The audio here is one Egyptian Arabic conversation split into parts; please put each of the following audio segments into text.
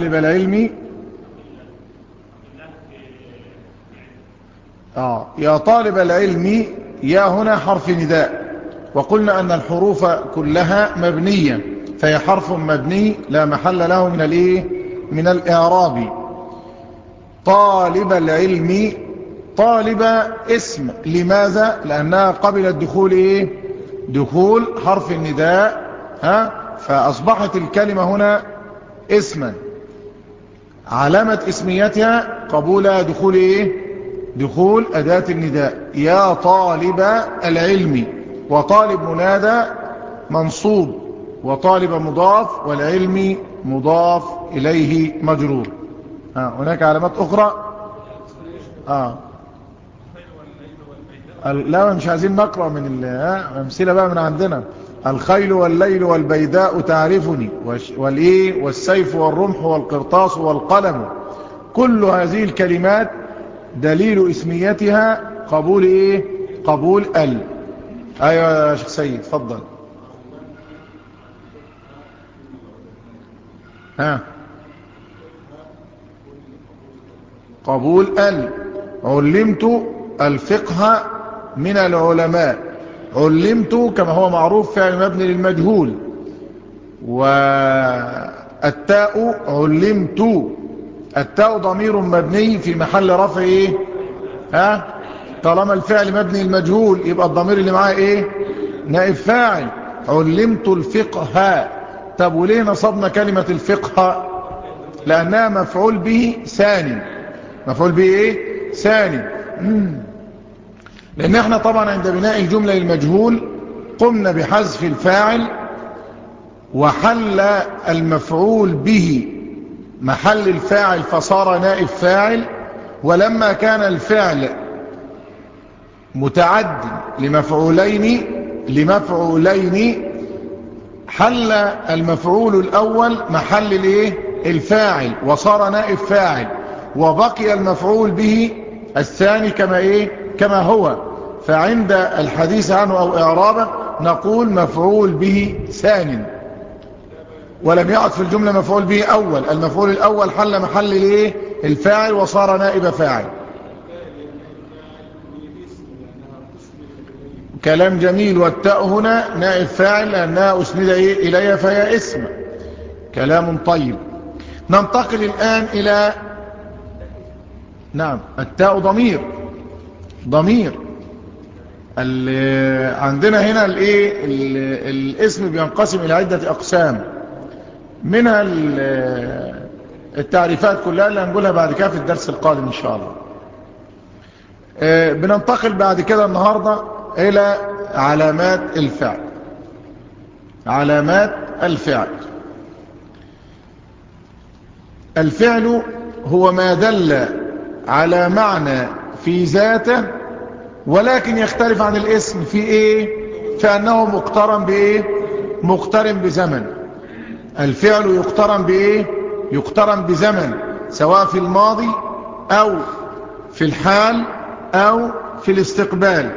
طالب العلم آه يا طالب العلم يا هنا حرف نداء وقلنا أن الحروف كلها مبنية فهي حرف مبني لا محل له من الايه من الإعراب طالب العلم طالب اسم لماذا لأنها قبل الدخول إيه دخول حرف النداء ها فأصبحت الكلمة هنا اسما علامة اسميتها قبول دخول إيه دخول أداة النداء يا طالب العلم وطالب منادى منصوب وطالب مضاف والعلم مضاف إليه مجرور ها هناك علامات أخرى آه. لا مش عايزين نقرأ من الأمثلة بقى من عندنا الخيل والليل والبيداء تعرفني والإيه والسيف والرمح والقرطاس والقلم كل هذه الكلمات دليل اسميتها قبول إيه قبول ال أيوة يا شيخ سيد فضل ها قبول ال علمت الفقه من العلماء علمت كما هو معروف فعل مبني للمجهول والتاء علمت التاء ضمير مبني في محل رفع ايه ها طالما الفعل مبني المجهول يبقى الضمير اللي معاه ايه نائب فاعل علمت الفقه طب وليه نصبنا كلمة الفقه لأنها مفعول به ثاني مفعول به ايه ثاني لأن احنا طبعا عند بناء الجملة للمجهول قمنا بحذف الفاعل وحل المفعول به محل الفاعل فصار نائب فاعل ولما كان الفعل متعد لمفعولين لمفعولين حل المفعول الأول محل الايه الفاعل وصار نائب فاعل وبقي المفعول به الثاني كما ايه كما هو فعند الحديث عنه او اعرابه نقول مفعول به ثان ولم يعد في الجملة مفعول به اول المفعول الاول حل محل الايه الفاعل وصار نائب فاعل كلام جميل والتاء هنا نائب فاعل لانها اسند إيه اليها فهي اسم كلام طيب ننتقل الان الى نعم التاء ضمير ضمير عندنا هنا الايه الاسم بينقسم الى عدة اقسام منها التعريفات كلها اللي هنقولها بعد كده في الدرس القادم ان شاء الله بننتقل بعد كده النهاردة الى علامات الفعل علامات الفعل الفعل هو ما دل على معنى في ذاته ولكن يختلف عن الاسم في ايه فانه مقترن بايه مقترن بزمن الفعل يقترن بايه يقترن بزمن سواء في الماضي او في الحال او في الاستقبال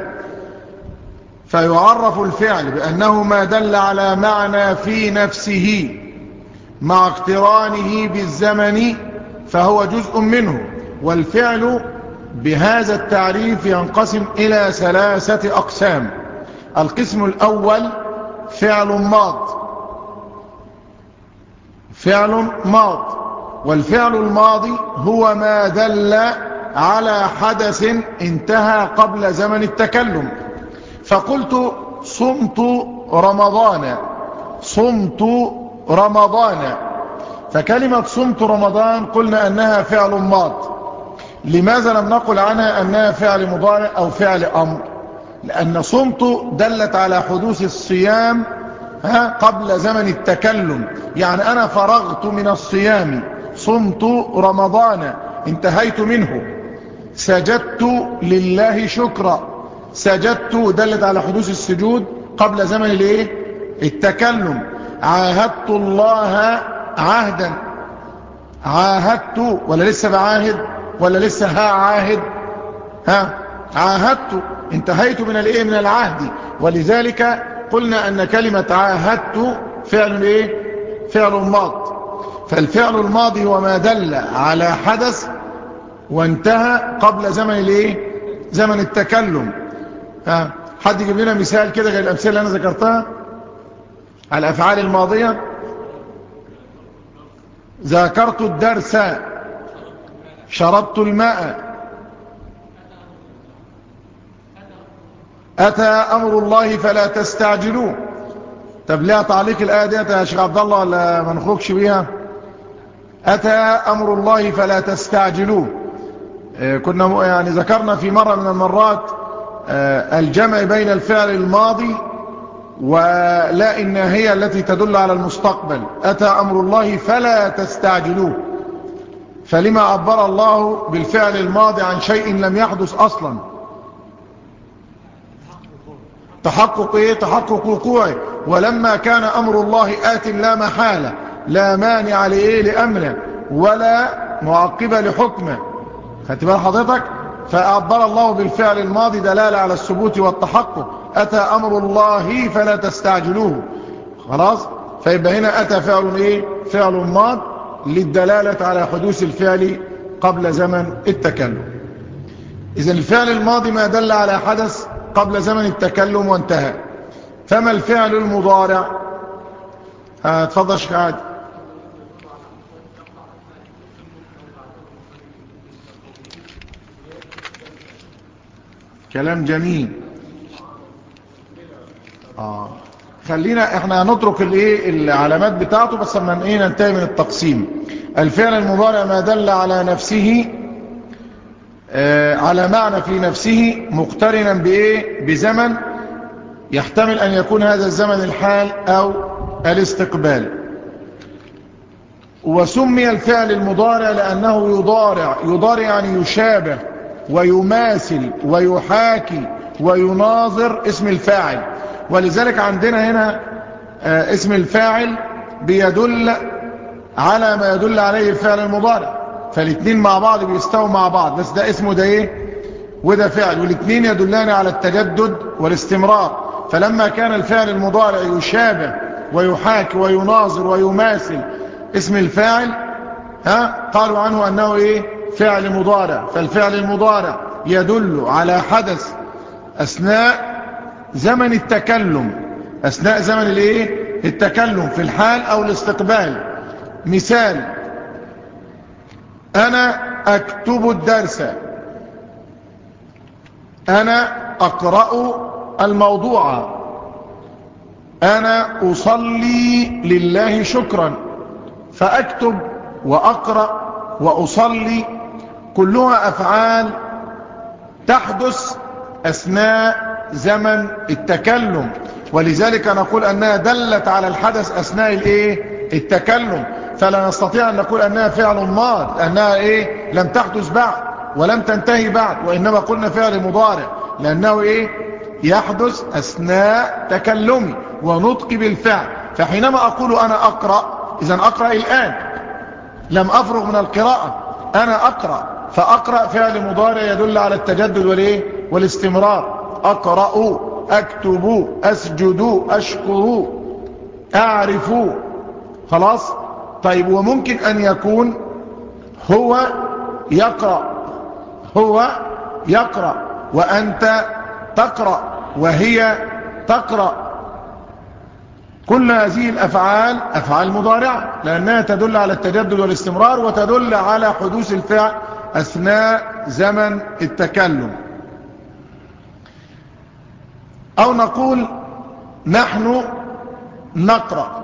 فيعرف الفعل بانه ما دل على معنى في نفسه مع اقترانه بالزمن فهو جزء منه والفعل بهذا التعريف ينقسم إلى ثلاثة أقسام القسم الأول فعل ماض فعل ماض والفعل الماضي هو ما دل على حدث انتهى قبل زمن التكلم فقلت صمت رمضان صمت رمضان فكلمة صمت رمضان قلنا أنها فعل ماض لماذا لم نقل عنها أنها فعل مضارع أو فعل أمر لأن صمت دلت على حدوث الصيام ها قبل زمن التكلم يعني أنا فرغت من الصيام صمت رمضان انتهيت منه سجدت لله شكرا سجدت دلت على حدوث السجود قبل زمن الايه التكلم عاهدت الله عهدا عاهدت ولا لسه بعاهد ولا لسه ها عاهد ها عاهدت انتهيت من الايه من العهد ولذلك قلنا ان كلمة عاهدت فعل ايه فعل ماض فالفعل الماضي هو ما دل على حدث وانتهى قبل زمن الايه زمن التكلم ها حد يجيب لنا مثال كده غير الامثله اللي انا ذكرتها على الافعال الماضيه ذاكرت الدرس شربت الماء أتى أمر الله فلا تستعجلوه طب ليه تعليق الآية ديت يا شيخ عبد الله ولا ما نخرجش بيها أتى أمر الله فلا تستعجلوه كنا يعني ذكرنا في مرة من المرات الجمع بين الفعل الماضي ولا الناهية التي تدل على المستقبل أتى أمر الله فلا تستعجلوه فلما عبر الله بالفعل الماضي عن شيء لم يحدث أصلا تحقق إيه؟ تحقق وقوعه ولما كان أمر الله آت لا محالة لا مانع لإيه لأمره ولا معقبة لحكمه خدت بال حضرتك فأعبر الله بالفعل الماضي دلالة على الثبوت والتحقق أتى أمر الله فلا تستعجلوه خلاص فيبقى هنا أتى فعل إيه فعل ماض للدلالة على حدوث الفعل قبل زمن التكلم إذن الفعل الماضي ما دل على حدث قبل زمن التكلم وانتهى فما الفعل المضارع اتفضل شيخ عادي كلام جميل آه. خلينا احنا نترك الايه العلامات بتاعته بس لما ايه ننتهي من التقسيم الفعل المضارع ما دل على نفسه آه على معنى في نفسه مقترنا بايه بزمن يحتمل ان يكون هذا الزمن الحال او الاستقبال وسمي الفعل المضارع لانه يضارع يضارع يعني يشابه ويماثل ويحاكي ويناظر اسم الفاعل ولذلك عندنا هنا آه اسم الفاعل بيدل على ما يدل عليه الفعل المضارع فالاثنين مع بعض بيستووا مع بعض بس ده اسمه ده ايه وده فعل والاثنين يدلان على التجدد والاستمرار فلما كان الفعل المضارع يشابه ويحاكي ويناظر ويماثل اسم الفاعل ها قالوا عنه انه ايه فعل مضارع فالفعل المضارع يدل على حدث اثناء زمن التكلم اثناء زمن الايه التكلم في الحال او الاستقبال مثال انا اكتب الدرس انا اقرأ الموضوع انا اصلي لله شكرا فاكتب واقرأ واصلي كلها افعال تحدث اثناء زمن التكلم ولذلك نقول انها دلت على الحدث اثناء الايه التكلم فلا نستطيع ان نقول انها فعل ماض لانها ايه لم تحدث بعد ولم تنتهي بعد وانما قلنا فعل مضارع لانه ايه يحدث اثناء تكلمي ونطقي بالفعل فحينما اقول انا اقرأ اذا اقرأ الان لم افرغ من القراءة انا اقرأ فاقرأ فعل مضارع يدل على التجدد والايه والاستمرار اقرأ اكتب اسجد اشكر اعرف خلاص طيب وممكن ان يكون هو يقرأ هو يقرأ وانت تقرأ وهي تقرأ كل هذه الافعال افعال مضارعة لانها تدل على التجدد والاستمرار وتدل على حدوث الفعل اثناء زمن التكلم او نقول نحن نقرأ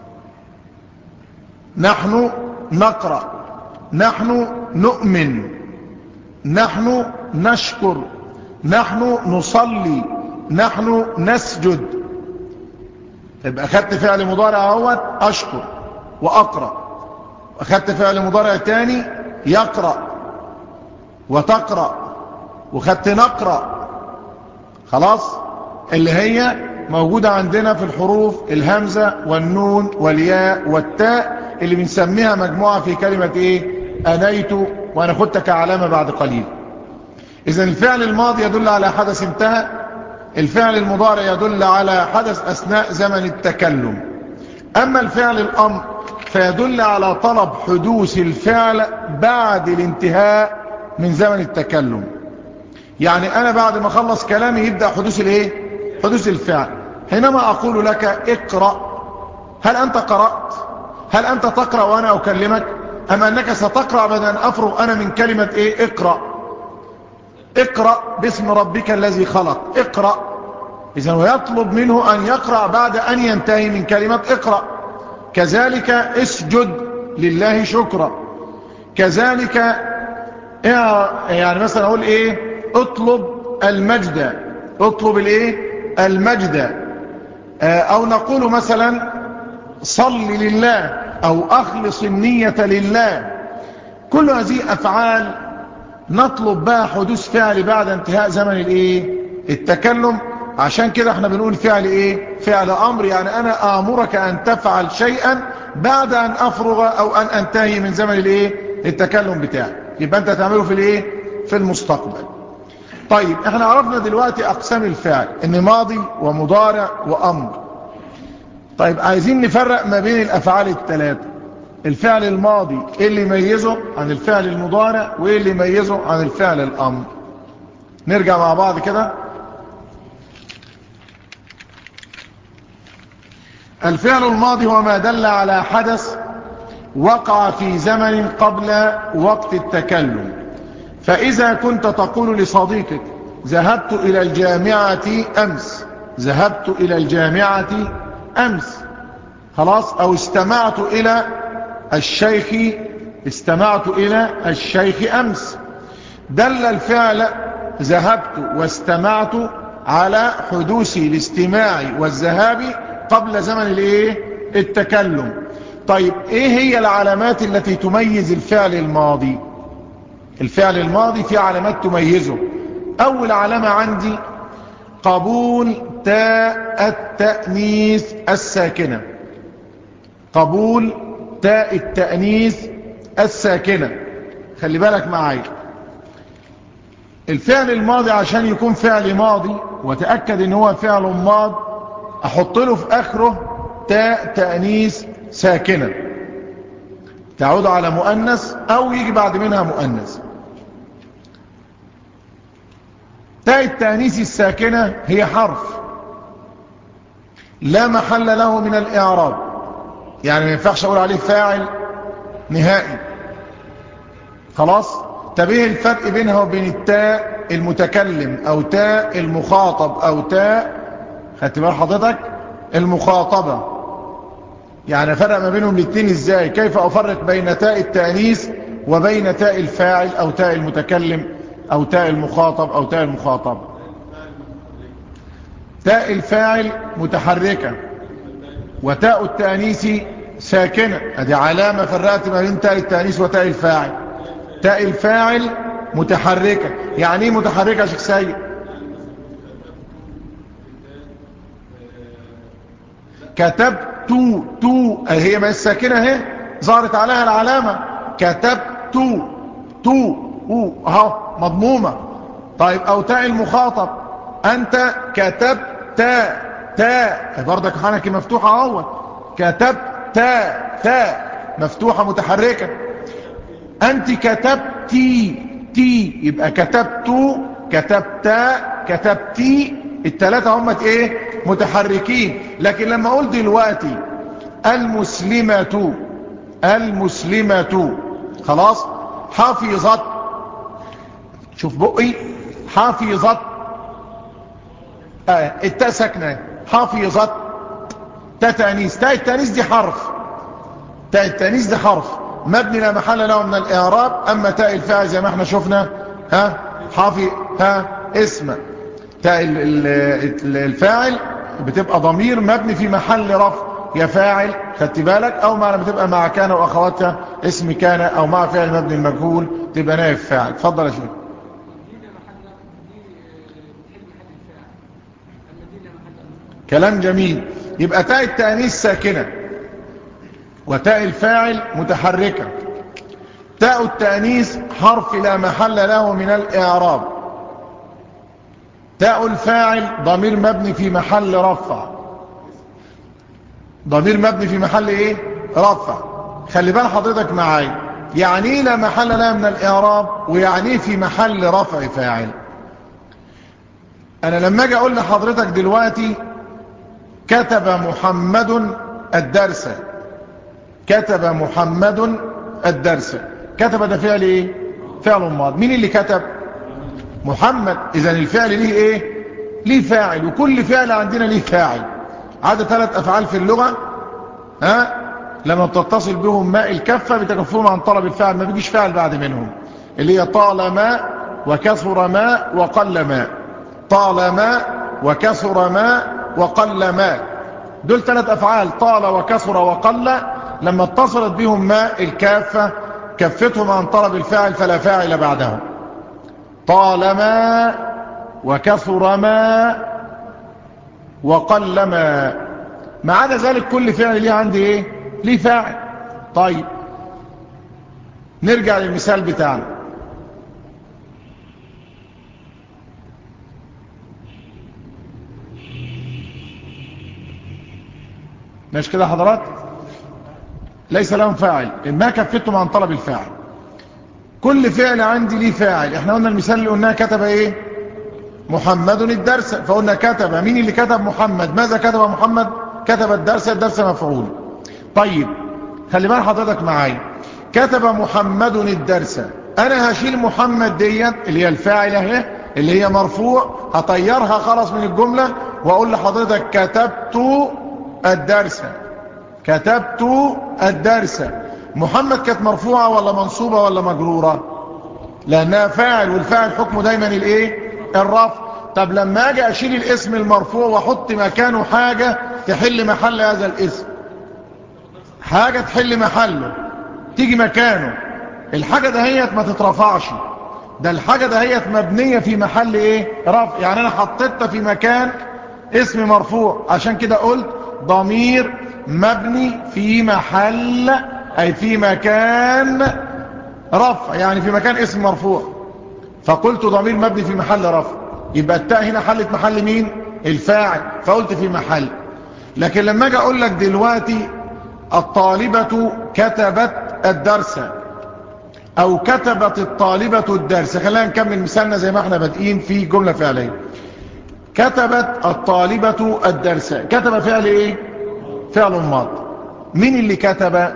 نحن نقرأ نحن نؤمن نحن نشكر نحن نصلي نحن نسجد يبقى اخدت فعل مضارع اهوت اشكر واقرأ اخدت فعل مضارع تاني يقرأ وتقرأ وخدت نقرأ خلاص اللي هي موجودة عندنا في الحروف الهمزة والنون والياء والتاء اللي بنسميها مجموعة في كلمة ايه انيت وانا خدتها كعلامة بعد قليل اذا الفعل الماضي يدل على حدث انتهى الفعل المضارع يدل على حدث اثناء زمن التكلم اما الفعل الامر فيدل على طلب حدوث الفعل بعد الانتهاء من زمن التكلم يعني انا بعد ما اخلص كلامي يبدأ حدوث الايه حدوث الفعل حينما اقول لك اقرأ هل انت قرأت هل انت تقرأ وانا اكلمك ام انك ستقرأ بعد ان افرغ انا من كلمة ايه اقرأ اقرأ باسم ربك الذي خلق اقرأ اذا ويطلب منه ان يقرأ بعد ان ينتهي من كلمة اقرأ كذلك اسجد لله شكرا كذلك يعني مثلا اقول ايه اطلب المجد اطلب الايه المجد او نقول مثلا صل لله او اخلص النية لله كل هذه افعال نطلب بها حدوث فعل بعد انتهاء زمن الايه التكلم عشان كده احنا بنقول فعل ايه فعل امر يعني انا امرك ان تفعل شيئا بعد ان افرغ او ان انتهي من زمن الايه التكلم بتاعي يبقى انت تعمله في الايه في المستقبل طيب احنا عرفنا دلوقتي اقسام الفعل ان ماضي ومضارع وامر طيب عايزين نفرق ما بين الافعال الثلاثه الفعل الماضي ايه اللي يميزه عن الفعل المضارع وايه اللي يميزه عن الفعل الامر نرجع مع بعض كده الفعل الماضي هو ما دل على حدث وقع في زمن قبل وقت التكلم فإذا كنت تقول لصديقك ذهبت إلى الجامعة أمس ذهبت إلى الجامعة أمس خلاص أو استمعت إلى الشيخ استمعت إلى الشيخ أمس دل الفعل ذهبت واستمعت على حدوث الاستماع والذهاب قبل زمن الايه التكلم طيب ايه هي العلامات التي تميز الفعل الماضي الفعل الماضي في علامات تميزه اول علامة عندي قبول تاء التأنيث الساكنة قبول تاء التأنيث الساكنة خلي بالك معايا الفعل الماضي عشان يكون فعل ماضي وتأكد ان هو فعل ماض احط له في اخره تاء تأنيث ساكنة تعود على مؤنث او يجي بعد منها مؤنث تاء التأنيث الساكنة هي حرف لا محل له من الاعراب يعني ما ينفعش اقول عليه فاعل نهائي خلاص تبيه الفرق بينها وبين التاء المتكلم او تاء المخاطب او تاء خدت بال حضرتك المخاطبة يعني فرق ما بينهم الاثنين ازاي كيف افرق بين تاء التانيث وبين تاء الفاعل او تاء المتكلم او تاء المخاطب او تاء المخاطب تاء الفاعل متحركة وتاء التانيث ساكنة ادي علامة فرقت ما بين تاء التانيث وتاء الفاعل تاء الفاعل متحركة يعني ايه متحركة يا شيخ سيد كتبت تو تو هي ما الساكنة اهي ظهرت عليها العلامة كتبت تو تو اهو مضمومة طيب او تاء المخاطب انت كتبت تاء تاء برضك حنكي مفتوحة اهو كتبت تاء تاء مفتوحة متحركة انت كتبتي تي يبقى كتبت كتبتا كتبتي التلاتة هم ايه متحركين لكن لما اقول دلوقتي المسلمة المسلمة خلاص حافظت شوف بقي حافظت آه التاء ساكنه حافظت تاء تانيث تاء التانيث دي حرف تاء التانيث دي حرف مبني لا محل له من الاعراب اما تاء الفاعل زي ما احنا شفنا ها حافظ ها اسم تاء الفاعل بتبقى ضمير مبني في محل رفع يا فاعل خدت بالك او ما لما تبقى مع كان واخواتها اسم كان او مع فعل مبني المجهول تبقى نائب فاعل اتفضل يا شيخ كلام جميل يبقى تاء التانيث ساكنه وتاء الفاعل متحركه تاء التانيث حرف لا محل له من الاعراب تاء الفاعل ضمير مبني في محل رفع ضمير مبني في محل ايه رفع خلي بال حضرتك معايا يعني ايه لا محل لها من الاعراب ويعني ايه في محل رفع فاعل انا لما اجي اقول لحضرتك دلوقتي كتب محمد الدرس كتب محمد الدرس كتب ده فعل ايه فعل ماض مين اللي كتب محمد اذا الفعل ليه ايه ليه فاعل وكل فعل عندنا ليه فاعل عدا ثلاث افعال في اللغة ها لما بتتصل بهم ماء الكفة بتكفهم عن طلب الفعل ما بيجيش فعل بعد منهم اللي هي طالما وكثر ماء وقل ماء طالما وكثر ماء وقل ماء دول ثلاث افعال طال وكثر وقل لما اتصلت بهم ماء الكافة كفتهم عن طلب الفاعل فلا فاعل بعدهم طالما وكثر ما وقل ما ما عدا ذلك كل فعل ليه عندي ايه ليه فاعل طيب نرجع للمثال بتاعنا ماشي كده حضرات ليس لهم فاعل ما كفتهم عن طلب الفاعل كل فعل عندي ليه فاعل احنا قلنا المثال اللي قلناه كتب ايه محمد الدرس فقلنا كتب مين اللي كتب محمد ماذا كتب محمد كتب الدرس الدرس مفعول طيب خلي بال حضرتك معايا كتب محمد الدرس انا هشيل محمد ديت اللي هي الفاعل اهي اللي هي مرفوع هطيرها خلاص من الجملة واقول لحضرتك كتبت الدرس كتبت الدرس محمد كانت مرفوعة ولا منصوبة ولا مجرورة لانها فاعل والفاعل حكمه دايما الايه الرفع طب لما اجي اشيل الاسم المرفوع واحط مكانه حاجة تحل محل هذا الاسم حاجة تحل محله تيجي مكانه الحاجة دهيت ما تترفعش ده الحاجة دهيت مبنية في محل ايه رفع يعني انا حطيتها في مكان اسم مرفوع عشان كده قلت ضمير مبني في محل اي في مكان رفع يعني في مكان اسم مرفوع فقلت ضمير مبني في محل رفع يبقى التاء هنا حلت محل مين الفاعل فقلت في محل لكن لما اجي اقول لك دلوقتي الطالبة كتبت الدرس او كتبت الطالبة الدرس خلينا نكمل مثالنا زي ما احنا بادئين في جملة فعلية كتبت الطالبة الدرس كتب فعل ايه فعل ماض مين اللي كتب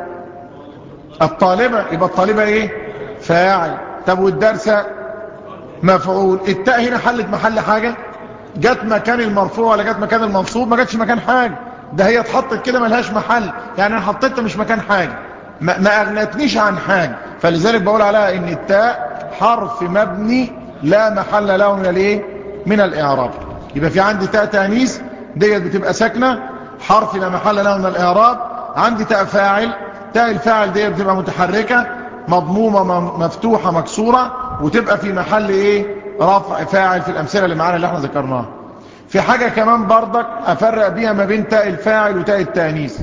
الطالبة يبقى الطالبة ايه فاعل طب والدرس مفعول التاء هنا حلت محل حاجة جت مكان المرفوع ولا جت مكان المنصوب ما جاتش مكان حاجة ده هي اتحطت كده ملهاش محل يعني انا حطيتها مش مكان حاجة ما, ما اغنتنيش عن حاجة فلذلك بقول عليها ان التاء حرف مبني لا محل له من الايه من الاعراب يبقى في عندي تاء تانيث ديت بتبقى ساكنه حرف لا محل له من الاعراب عندي تاء فاعل تاء الفاعل ديت بتبقى متحركه مضمومه مفتوحه مكسوره وتبقى في محل ايه رفع فاعل في الامثله اللي معانا اللي احنا ذكرناها في حاجه كمان بردك افرق بيها ما بين تاء الفاعل وتاء التانيث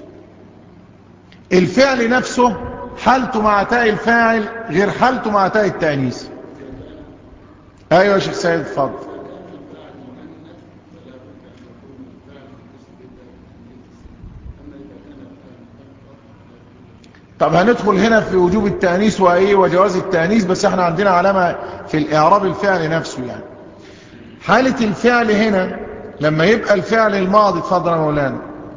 الفعل نفسه حالته مع تاء الفاعل غير حالته مع تاء التانيث ايوه يا شيخ سيد اتفضل طب هندخل هنا في وجوب التانيث وايه وجواز التانيث بس احنا عندنا علامة في الاعراب الفعل نفسه يعني حالة الفعل هنا لما يبقى الفعل الماضي اتفضل يا مولانا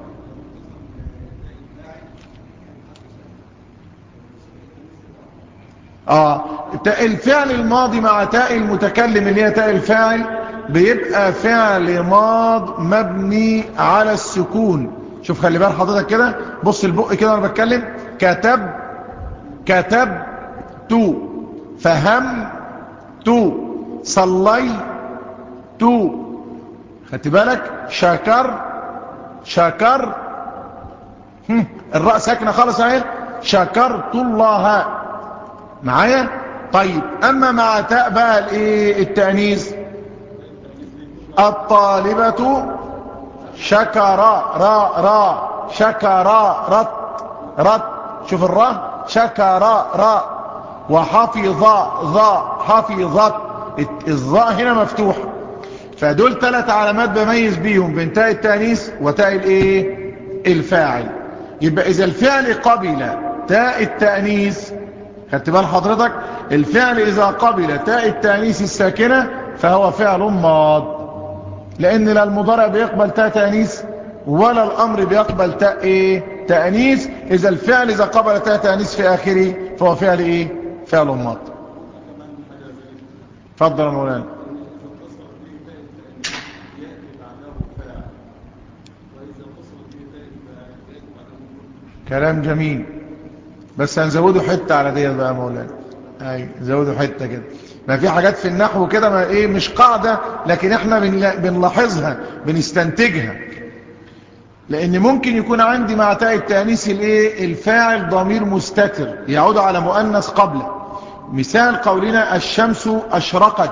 اه الفعل الماضي مع تاء المتكلم اللي هي تاء الفاعل بيبقى فعل ماض مبني على السكون شوف خلي بال حضرتك كده بص البق كده وانا بتكلم كتب كتب تو فهم تو صلي تو خدت بالك شكر شكر الراء ساكنه خالص اهي شكرت الله معايا طيب اما مع تاء بقى الايه التانيث الطالبة شكر را را شكر رت رت شوف الراء شكر را وحفظ ظا حفظت الظاء هنا مفتوح فدول ثلاث علامات بميز بيهم بين تاء التانيث وتاء الايه الفاعل يبقى اذا الفعل قبل تاء التأنيث خدت بال حضرتك الفعل إذا قبل تاء التأنيث الساكنة فهو فعل ماض لأن لا المضارع بيقبل تاء تأنيث ولا الأمر بيقبل تاء إيه تأنيث إذا الفعل إذا قبل تاء تأنيث في آخره فهو فعل إيه فعل ماض فضل مولانا كلام جميل بس هنزوده حتة على ديت بقى مولانا اي نزوده حتة كده ما في حاجات في النحو كده ما ايه مش قاعدة لكن احنا بنلاحظها بنستنتجها لان ممكن يكون عندي مع تاء التانيث الايه الفاعل ضمير مستتر يعود على مؤنث قبله مثال قولنا الشمس اشرقت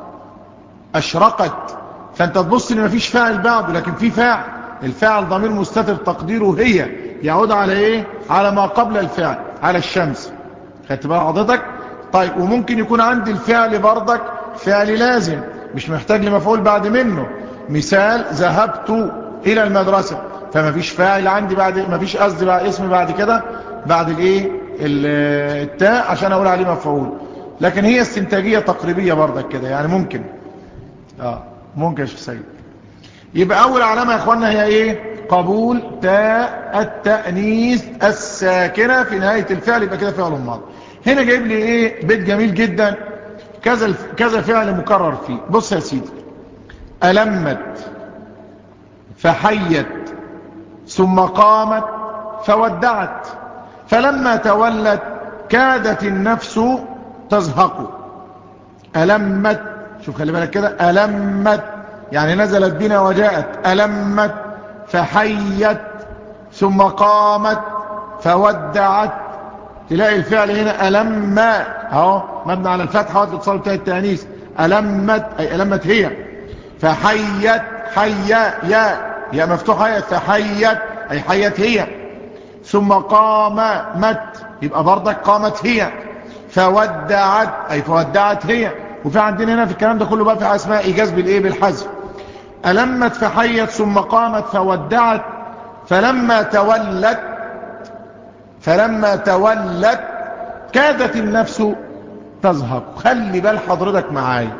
اشرقت فانت تبص ان مفيش فاعل بعده لكن في فاعل الفاعل ضمير مستتر تقديره هي يعود على ايه على ما قبل الفعل على الشمس خدت بقى حضرتك طيب وممكن يكون عندي الفعل بردك فعل لازم مش محتاج لمفعول بعد منه مثال ذهبت الى المدرسة فما فيش فاعل عندي بعد ما فيش قصدي بقى اسم بعد كده بعد الايه التاء عشان اقول عليه مفعول لكن هي استنتاجية تقريبية بردك كده يعني ممكن اه ممكن يا شيخ سيد يبقى اول علامة يا اخوانا هي ايه قبول تاء التأنيث الساكنة في نهاية الفعل يبقى كده فعل ماضي هنا جايب لي ايه بيت جميل جدا كذا كذا فعل مكرر فيه بص يا سيدي ألمت فحيت ثم قامت فودعت فلما تولت كادت النفس تزهق ألمت شوف خلي بالك كده ألمت يعني نزلت بنا وجاءت ألمت فحيت ثم قامت فودعت تلاقي الفعل هنا ألما اهو مبنى على الفتحة واتصال بتاع التانيث ألمت أي ألمت هي فحيت حيا يا يا مفتوحة يا فحيت أي حيت هي ثم قامت يبقى برضك قامت هي فودعت أي فودعت هي وفي عندنا هنا في الكلام ده كله بقى في أسماء إيجاز بالإيه بالحذف ألمت فحيت ثم قامت فودعت فلما تولت فلما تولت كادت النفس تزهق خلي بال حضرتك معايا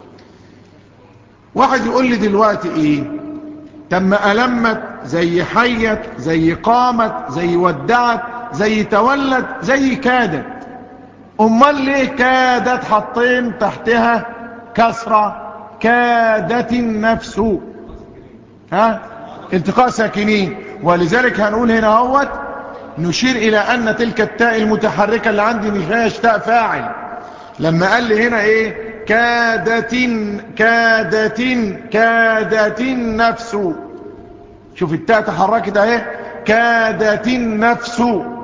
واحد يقول لي دلوقتي ايه تم ألمت زي حيت زي قامت زي ودعت زي تولت زي كادت امال ليه كادت حطين تحتها كسرة كادت النفس ها التقاء ساكنين ولذلك هنقول هنا اهوت نشير الى ان تلك التاء المتحركة اللي عندي مش هي تاء فاعل لما قال لي هنا ايه كادت كادت كادت النفس شوف التاء تحركت اهي كادت النفس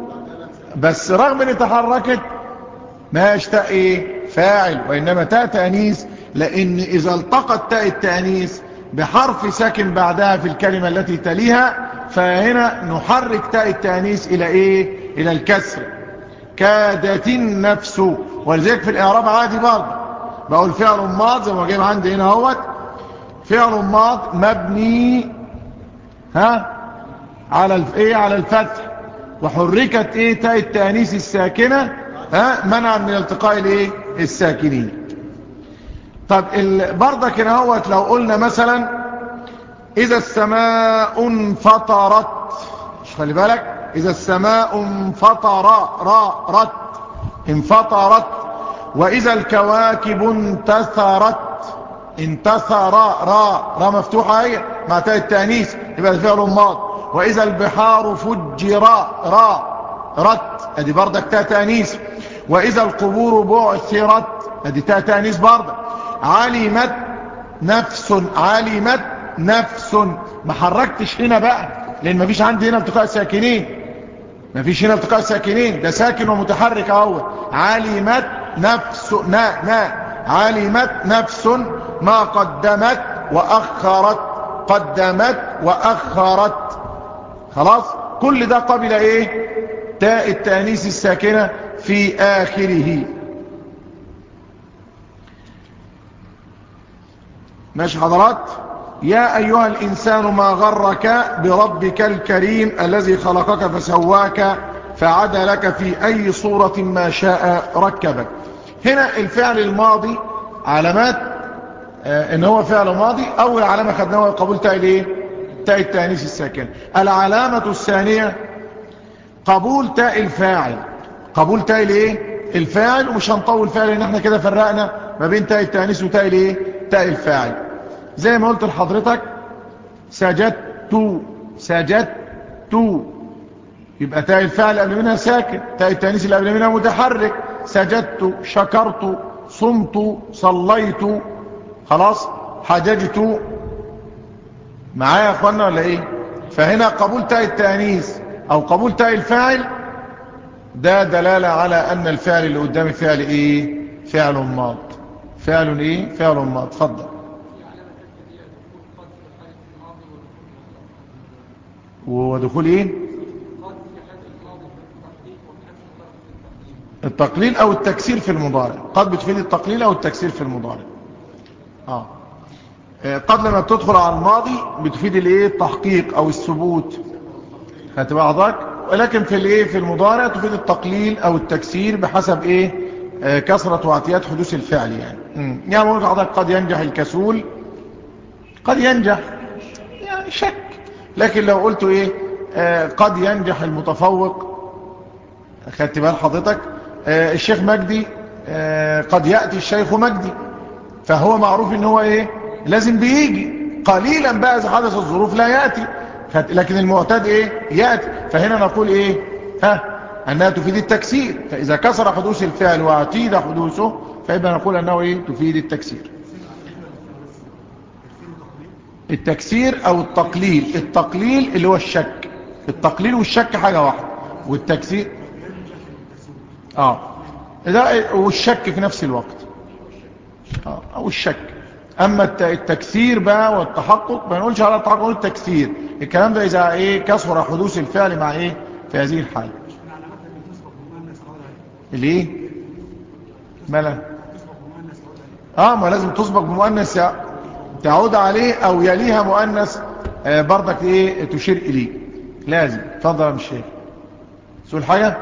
بس رغم ان تحركت ما تاء ايه فاعل وانما تاء تانيث لان اذا التقت تاء التانيث بحرف ساكن بعدها في الكلمة التي تليها فهنا نحرك تاء التانيث الى ايه الى الكسر كادت النفس ولذلك في الاعراب عادي برضه بقول فعل ماض زي ما جايب عندي هنا اهوت فعل ماض مبني ها على ايه على الفتح وحركت ايه تاء التانيث الساكنه ها منعا من التقاء الايه الساكنين طب برضك هنا اهوت لو قلنا مثلا اذا السماء انفطرت مش خلي بالك اذا السماء انفطر را رت انفطرت واذا الكواكب انتثرت انتثر را را مفتوحة هي مع تاء التانيث يبقى الفعل ماض واذا البحار فجر را رت ادي بردك تاء تانيث واذا القبور بعثرت ادي تاء تانيث بردك علمت نفس علمت نفس ما حركتش هنا بقى لان مفيش عندي هنا التقاء ساكنين مفيش هنا التقاء ساكنين ده ساكن ومتحرك اهو علمت نفس نا نا علمت نفس ما قدمت واخرت قدمت واخرت خلاص كل ده قبل ايه تاء التانيث الساكنه في اخره ماشي حضرات يا أيها الإنسان ما غرك بربك الكريم الذي خلقك فسواك فعاد لك في أي صورة ما شاء ركبك هنا الفعل الماضي علامات آه ان هو فعل ماضي اول علامة خدناها قبول تاء الايه تاء التانيث الساكن العلامة الثانية قبول تاء الفاعل قبول تاء الايه الفاعل ومش هنطول فعل لان احنا كده فرقنا ما بين تاء التانيث وتاء الايه تاء الفاعل زي ما قلت لحضرتك سجدت سجدت يبقى تاء الفعل قبل منها ساكن تاء التانيث اللي قبل منها متحرك سجدت شكرت صمت صليت خلاص حججت معايا يا اخوانا ولا ايه فهنا قبول تاء التانيث او قبول تاء الفاعل ده دلالة على ان الفعل اللي قدام فعل ايه فعل ماض فعل ايه فعل ماض اتفضل ودخول ايه التقليل او التكسير في المضارع قد بتفيد التقليل او التكسير في المضارع آه. قد لما تدخل على الماضي بتفيد الايه التحقيق او الثبوت هتبقى حضرتك ولكن في الايه في المضارع تفيد التقليل او التكسير بحسب ايه آه كثرة واعتياد حدوث الفعل يعني مم. يعني ممكن حضرتك قد ينجح الكسول قد ينجح يعني شك لكن لو قلت ايه آه قد ينجح المتفوق خدت بال حضرتك آه الشيخ مجدي آه قد يأتي الشيخ مجدي فهو معروف ان هو ايه لازم بيجي قليلا بقى اذا حدث الظروف لا يأتي لكن المعتاد ايه يأتي فهنا نقول ايه ها انها تفيد التكسير فاذا كسر حدوث الفعل واعتيد حدوثه فيبقى نقول انه ايه تفيد التكسير التكسير او التقليل التقليل اللي هو الشك التقليل والشك حاجة واحدة والتكسير اه ده والشك في نفس الوقت اه او الشك اما التكسير بقى والتحقق ما نقولش على التحقق نقول التكسير الكلام ده اذا ايه كسر حدوث الفعل مع ايه في هذه الحالة ليه ملا اه ما لازم تسبق بمؤنث تعود عليه او يليها مؤنث آه برضك ايه تشير اليه لازم اتفضل يا مشيخ سؤال حاجه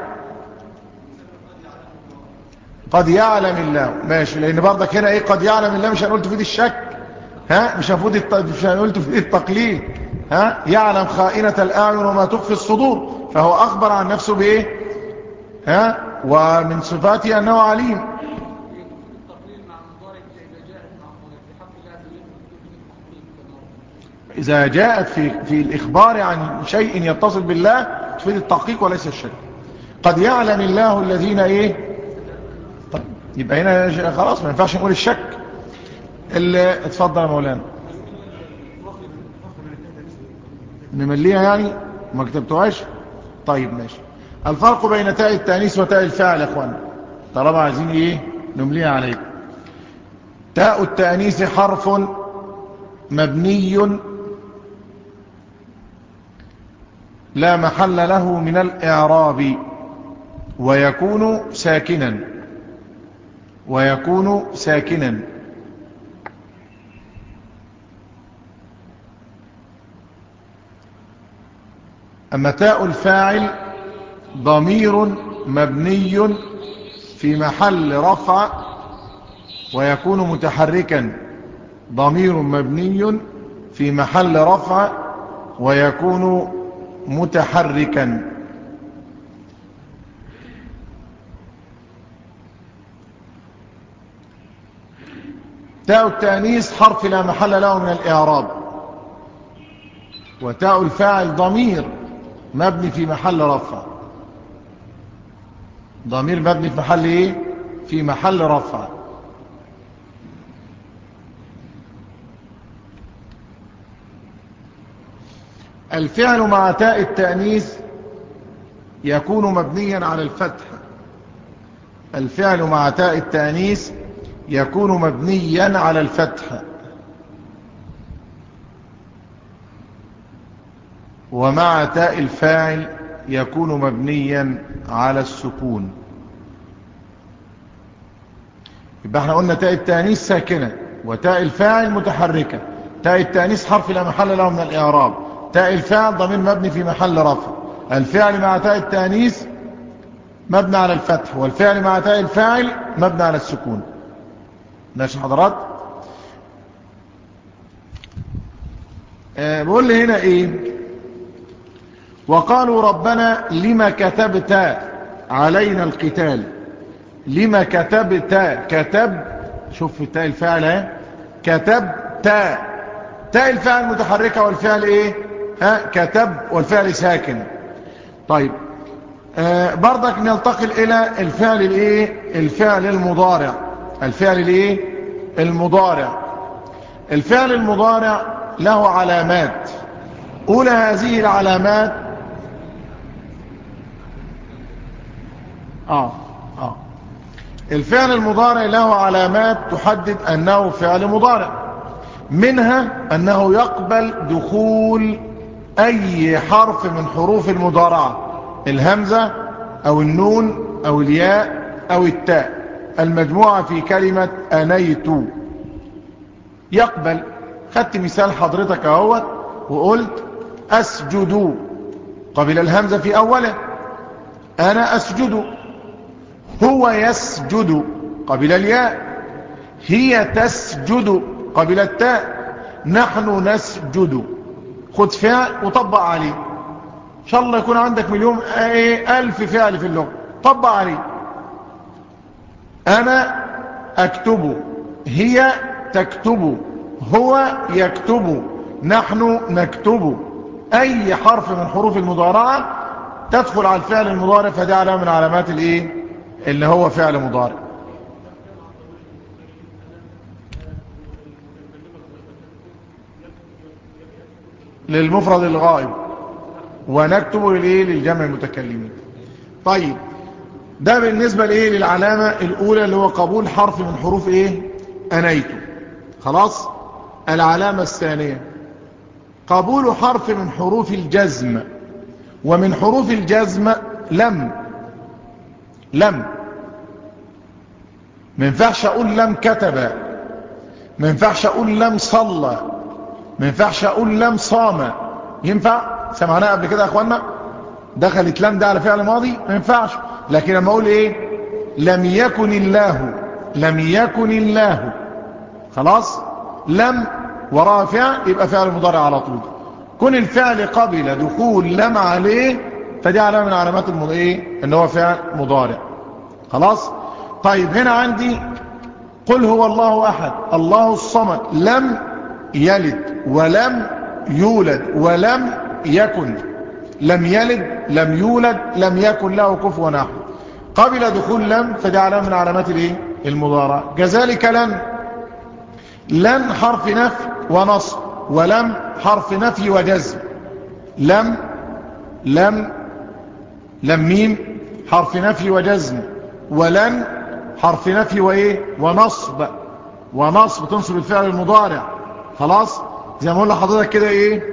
قد يعلم الله ماشي لان برضك هنا ايه قد يعلم الله مش هنقول تفيد الشك ها مش هنقول الت... مش هنقول تفيد التقليد ها يعلم خائنة الاعين وما تخفي الصدور فهو اخبر عن نفسه بايه ها ومن صفاته انه عليم إذا جاءت في, في الإخبار عن شيء يتصل بالله تفيد التحقيق وليس الشك قد يعلم الله الذين إيه طيب يبقى هنا خلاص ما ينفعش نقول الشك اللي اتفضل يا مولانا نمليها يعني ما كتبتوهاش طيب ماشي الفرق بين تاء التانيث وتاء الفاعل يا اخوانا طالما عايزين ايه نمليها عليكم تاء التانيث حرف مبني لا محل له من الإعراب ويكون ساكنا ويكون ساكنا أما تاء الفاعل ضمير مبني في محل رفع ويكون متحركا ضمير مبني في محل رفع ويكون متحركا تاء التانيث حرف لا محل له من الإعراب وتاء الفاعل ضمير مبني في محل رفع ضمير مبني في محل ايه في محل رفع الفعل مع تاء التأنيث يكون مبنيا على الفتح الفعل مع تاء التأنيث يكون مبنيا على الفتح ومع تاء الفاعل يكون مبنيا على السكون يبقى احنا قلنا تاء التانيث ساكنة وتاء الفاعل متحركة تاء التانيث حرف لا محل له من الإعراب تاء الفاعل ضمير مبني في محل رفع الفعل مع تاء التانيث مبنى على الفتح والفعل مع تاء الفاعل مبنى على السكون ماشي حضرات آه بقول لي هنا ايه وقالوا ربنا لما كتبت علينا القتال لما كتبت كتب شوف في تاء الفاعل اهي كتب تاء تاء الفاعل متحركة والفعل ايه ها كتب والفعل ساكن طيب آه برضك نلتقل الى الفعل الايه الفعل المضارع الفعل الايه المضارع الفعل المضارع له علامات اولى هذه العلامات اه اه الفعل المضارع له علامات تحدد انه فعل مضارع منها انه يقبل دخول اي حرف من حروف المضارعة الهمزة او النون او الياء او التاء المجموعة في كلمة انيت يقبل خدت مثال حضرتك اهوت وقلت اسجد قبل الهمزة في اوله انا اسجد هو يسجد قبل الياء هي تسجد قبل التاء نحن نسجد خد فعل وطبق عليه ان شاء الله يكون عندك مليون الف فعل في اللغة طبق عليه انا اكتب هي تكتب هو يكتب نحن نكتب اي حرف من حروف المضارعة تدخل على الفعل المضارع فدي علامة من علامات الايه اللي هو فعل مضارع للمفرد الغائب ونكتب للايه للجمع المتكلمين طيب ده بالنسبة لايه للعلامة الاولى اللي هو قبول حرف من حروف ايه انيته خلاص العلامة الثانية قبول حرف من حروف الجزم ومن حروف الجزم لم لم ما ينفعش اقول لم كتب ما ينفعش اقول لم صلى ما ينفعش اقول لم صام ينفع سمعناها قبل كده يا اخوانا دخلت لم ده على فعل ماضي ما ينفعش لكن لما اقول ايه لم يكن الله لم يكن الله خلاص لم وراء فعل يبقى فعل مضارع على طول كن الفعل قبل دخول لم عليه فدي علامة من علامات المضارع ايه ان هو فعل مضارع خلاص طيب هنا عندي قل هو الله احد الله الصمد لم يلد ولم يولد ولم يكن لم يلد لم يولد لم يكن له كفوا احد قبل دخول لم فدي علامة من علامات الايه المضارع كذلك لن لن حرف نفي ونصب ولم حرف نفي وجزم لم لم لم ميم حرف نفي وجزم ولن حرف نفي وايه ونصب ونصب تنصب الفعل المضارع خلاص زي ما اقول لحضرتك كده ايه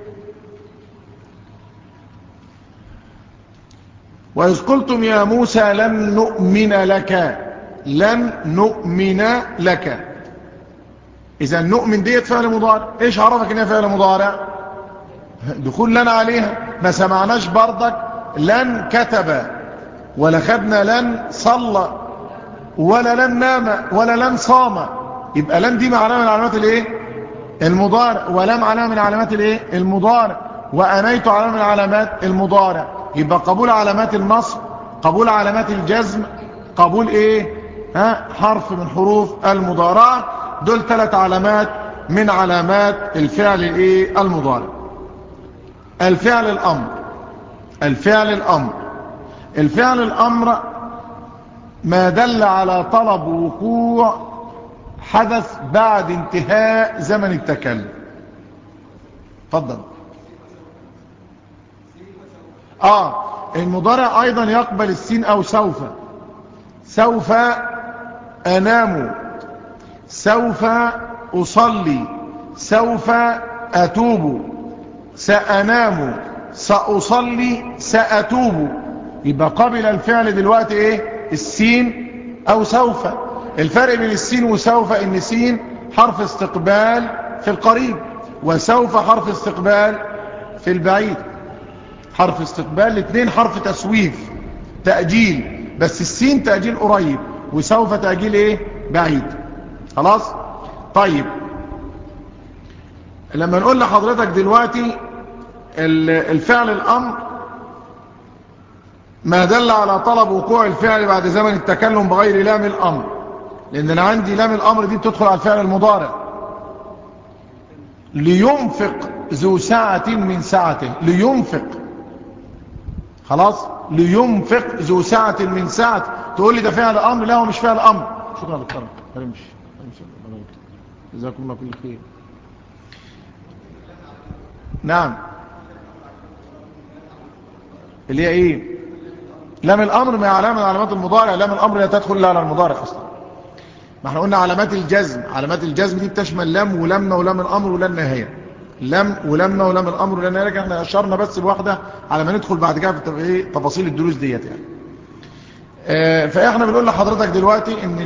وإذ قلتم يا موسى لن نؤمن لك لن نؤمن لك إذا نؤمن ديت فعل مضارع إيش عرفك إنها فعل مضارع دخول لنا عليها ما سمعناش برضك لن كتب ولا خدنا لن صلى ولا لن نام ولا لن صام يبقى لن دي علامة من علامات الايه المضارع ولم علامة من علامات الايه المضارع وانيت علامة من علامات المضارع يبقى قبول علامات النصب قبول علامات الجزم قبول ايه ها حرف من حروف المضارعة دول ثلاث علامات من علامات الفعل الايه المضارع الفعل الامر الفعل الامر الفعل الامر ما دل على طلب وقوع حدث بعد انتهاء زمن التكلم تفضل اه المضارع ايضا يقبل السين او سوف سوف انام سوف اصلي سوف اتوب سانام ساصلي ساتوب يبقى قبل الفعل دلوقتي ايه السين او سوف الفرق بين السين وسوف ان سين حرف استقبال في القريب وسوف حرف استقبال في البعيد حرف استقبال الاثنين حرف تسويف تأجيل بس السين تأجيل قريب وسوف تأجيل ايه بعيد خلاص طيب لما نقول لحضرتك دلوقتي الفعل الأمر ما دل على طلب وقوع الفعل بعد زمن التكلم بغير لام الأمر لأن أنا عندي لام الأمر دي بتدخل على الفعل المضارع لينفق ذو ساعة من ساعته لينفق خلاص لينفق ذو ساعة من ساعته تقول لي ده فعل أمر لا هو مش فعل أمر شكرا دكتور امشي جزاكم الله كل خير نعم اللي هي ايه لام الامر ما علامه من علامات المضارع لام الامر لا تدخل الا على المضارع اصلا ما احنا قلنا علامات الجزم علامات الجزم دي بتشمل لام ولما ولام الامر ولا النهايه لم ولما ولام الامر ولا النهايه احنا اشرنا بس بواحده على ما ندخل بعد كده في ايه تفاصيل الدروس ديت يعني اه فاحنا بنقول لحضرتك دلوقتي ان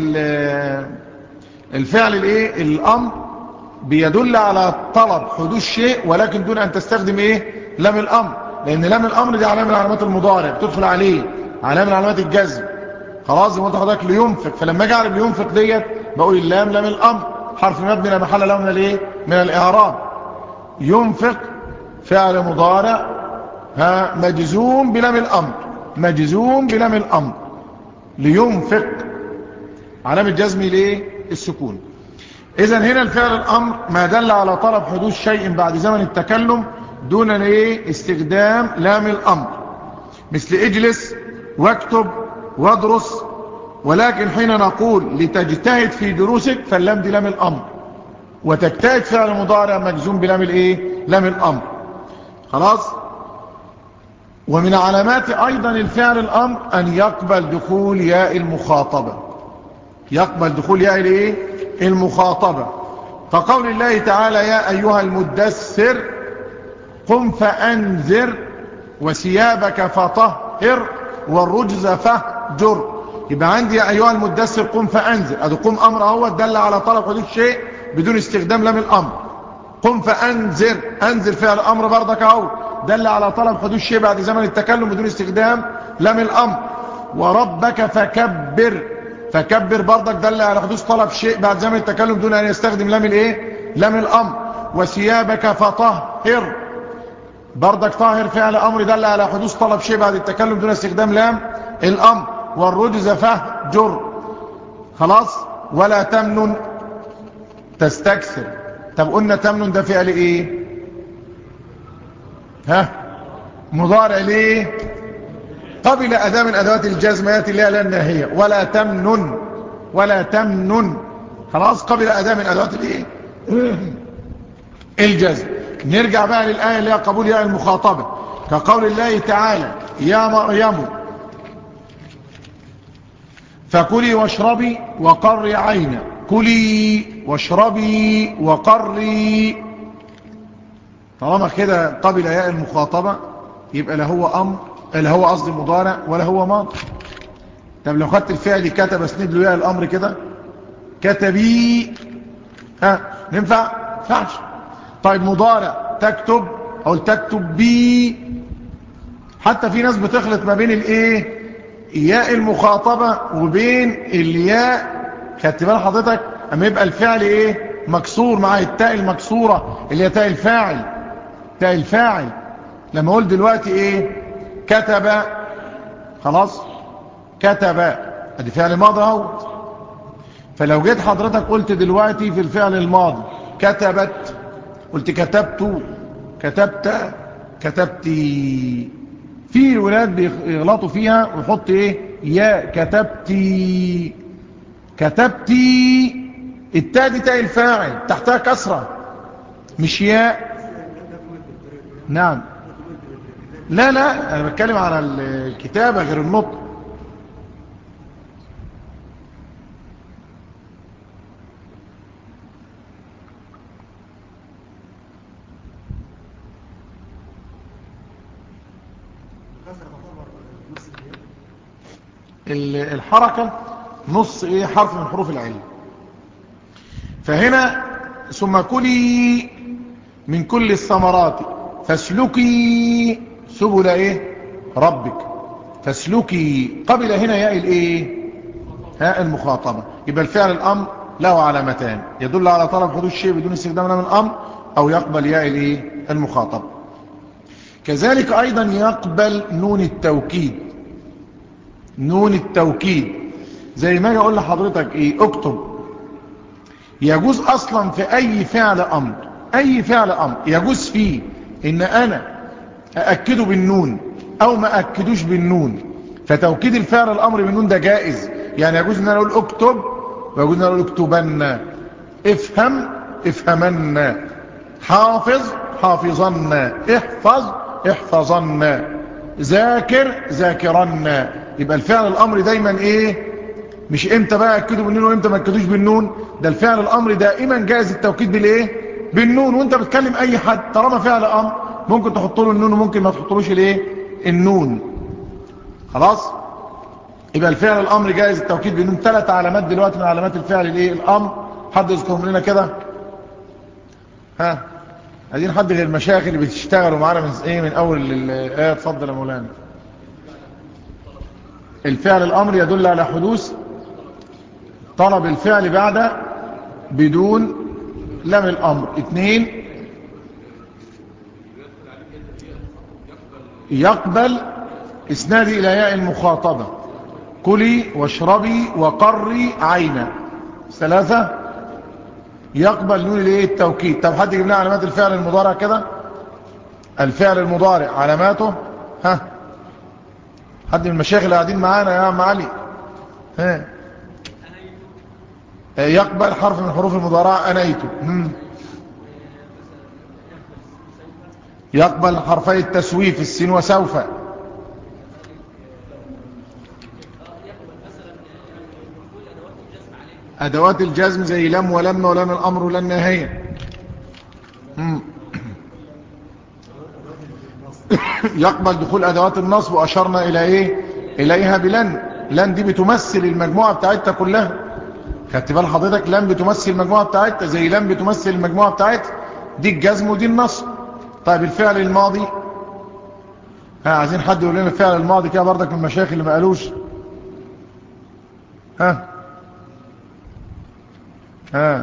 الفعل الايه الامر بيدل على طلب حدوث شيء ولكن دون ان تستخدم ايه لام الامر لان لام الامر دي علامه من علامات المضارع بتدخل عليه علامه من علامات الجزم خلاص زي ما قلت لحضرتك لينفق فلما اجي اعرف لينفق ديت بقول اللام لام الامر حرف مبني لا محل له من الايه من الاعراب ينفق فعل مضارع ها مجزوم بلام الامر مجزوم بلام الامر لينفق علامه جزم ليه السكون اذا هنا الفعل الامر ما دل على طلب حدوث شيء بعد زمن التكلم دون ايه استخدام لام الامر مثل اجلس واكتب وادرس ولكن حين نقول لتجتهد في دروسك فاللام دي لام الامر وتجتهد فعل مضارع مجزوم بلام الايه لام الامر خلاص ومن علامات ايضا الفعل الامر ان يقبل دخول ياء المخاطبه يقبل دخول ياء الايه المخاطبه فقول الله تعالى يا ايها المدثر قم فانذر وثيابك فطهر والرجز فاهجر يبقى عندي يا ايها المدثر قم فانذر ادي قم امر اهو دل على طلب حدوث شيء بدون استخدام لام الامر قم فانذر انذر فعل امر برضك اهو دل على طلب حدوث شيء بعد زمن التكلم بدون استخدام لام الامر وربك فكبر فكبر برضك دل على حدوث طلب شيء بعد زمن التكلم دون ان يستخدم لام الايه لام الامر وثيابك فطهر برضك طاهر فعل امر دل على حدوث طلب شيء بعد التكلم دون استخدام لام الامر والرجز فهجر خلاص ولا تمنن تستكثر طب قلنا تمنن ده فعل ايه ها مضارع ليه قبل اداة من ادوات الجزم ياتي اللي هي لا الناهيه ولا تمنن ولا تمنن خلاص قبل اداة من ادوات الايه الجزم نرجع بقى للآية اللي هي قبول ياء المخاطبة كقول الله تعالى يا مريم فكلي واشربي وقري عينا كلي واشربي وقري طالما كده قبل ياء المخاطبة يبقى لا هو أمر لا هو قصدي مضارع ولا هو ماضي طب لو خدت الفعل كتب اسند له ياء الأمر كده كتبي ها ننفع فعش طيب مضارع تكتب او تكتب بي حتى في ناس بتخلط ما بين الايه ياء المخاطبة وبين الياء خدت بال حضرتك اما يبقى الفعل ايه مكسور مع التاء المكسورة اللي هي تاء الفاعل تاء الفاعل لما اقول دلوقتي ايه كتب خلاص كتب ادي فعل ماضي اهو فلو جيت حضرتك قلت دلوقتي في الفعل الماضي كتبت قلت كتبت كتبت كتبتي في ولاد بيغلطوا فيها ويحط ايه يا كتبتي كتبتي التاء دي تاء الفاعل تحتها كسرة مش ياء نعم لا لا انا بتكلم على الكتابة غير النطق الحركة نص ايه حرف من حروف العلم فهنا ثم كلي من كل الثمرات فاسلكي سبل ايه ربك فاسلكي قبل هنا ياء الايه هاء المخاطبة يبقى الفعل الامر له علامتان يدل على طلب حدوث الشيء بدون استخدام لام الامر او يقبل ياء الايه المخاطبة كذلك ايضا يقبل نون التوكيد نون التوكيد زي ما يقول لحضرتك ايه اكتب يجوز اصلا في اي فعل امر اي فعل امر يجوز فيه ان انا اأكده بالنون او ما اكدوش بالنون فتوكيد الفعل الامر بالنون ده جائز يعني يجوز ان انا اقول اكتب ويجوز ان انا اقول اكتبن افهم افهمن حافظ حافظن احفظ احفظن ذاكر ذاكرن يبقى الفعل الامر دايما ايه مش امتى بقى اكده بالنون وامتى ما اكدوش بالنون ده الفعل الامر دائما جائز التوكيد بالايه بالنون وانت بتكلم اي حد طالما فعل امر ممكن تحط له النون وممكن ما تحطلوش الايه النون خلاص يبقى الفعل الامر جائز التوكيد بالنون ثلاث علامات دلوقتي من علامات الفعل الايه الامر حد يذكرهم لنا كده ها عايزين حد غير المشايخ اللي بتشتغلوا معانا من ايه من اول الايه اتفضل يا مولانا الفعل الامر يدل على حدوث طلب الفعل بعد بدون لم الامر اثنين يقبل اسنادي الى ياء المخاطبة كلي واشربي وقري عينا ثلاثة يقبل نون الايه التوكيد طب حد يجيب لنا علامات الفعل المضارع كده الفعل المضارع علاماته ها حد من المشايخ اللي قاعدين معانا يا عم علي ها يقبل حرف من حروف المضارعة أنيته يقبل حرفي التسويف السين وسوف أدوات الجزم زي لم ولم ولم الأمر ولن نهاية يقبل دخول أدوات النصب وأشرنا إلى إيه إليها بلن لن دي بتمثل المجموعة بتاعتها كلها خدت بال حضرتك لن بتمثل المجموعة بتاعتها زي لن بتمثل المجموعة بتاعتها دي الجزم ودي النصب طيب الفعل الماضي ها عايزين حد يقول لنا الفعل الماضي كده برضك من المشايخ اللي ما قالوش ها ها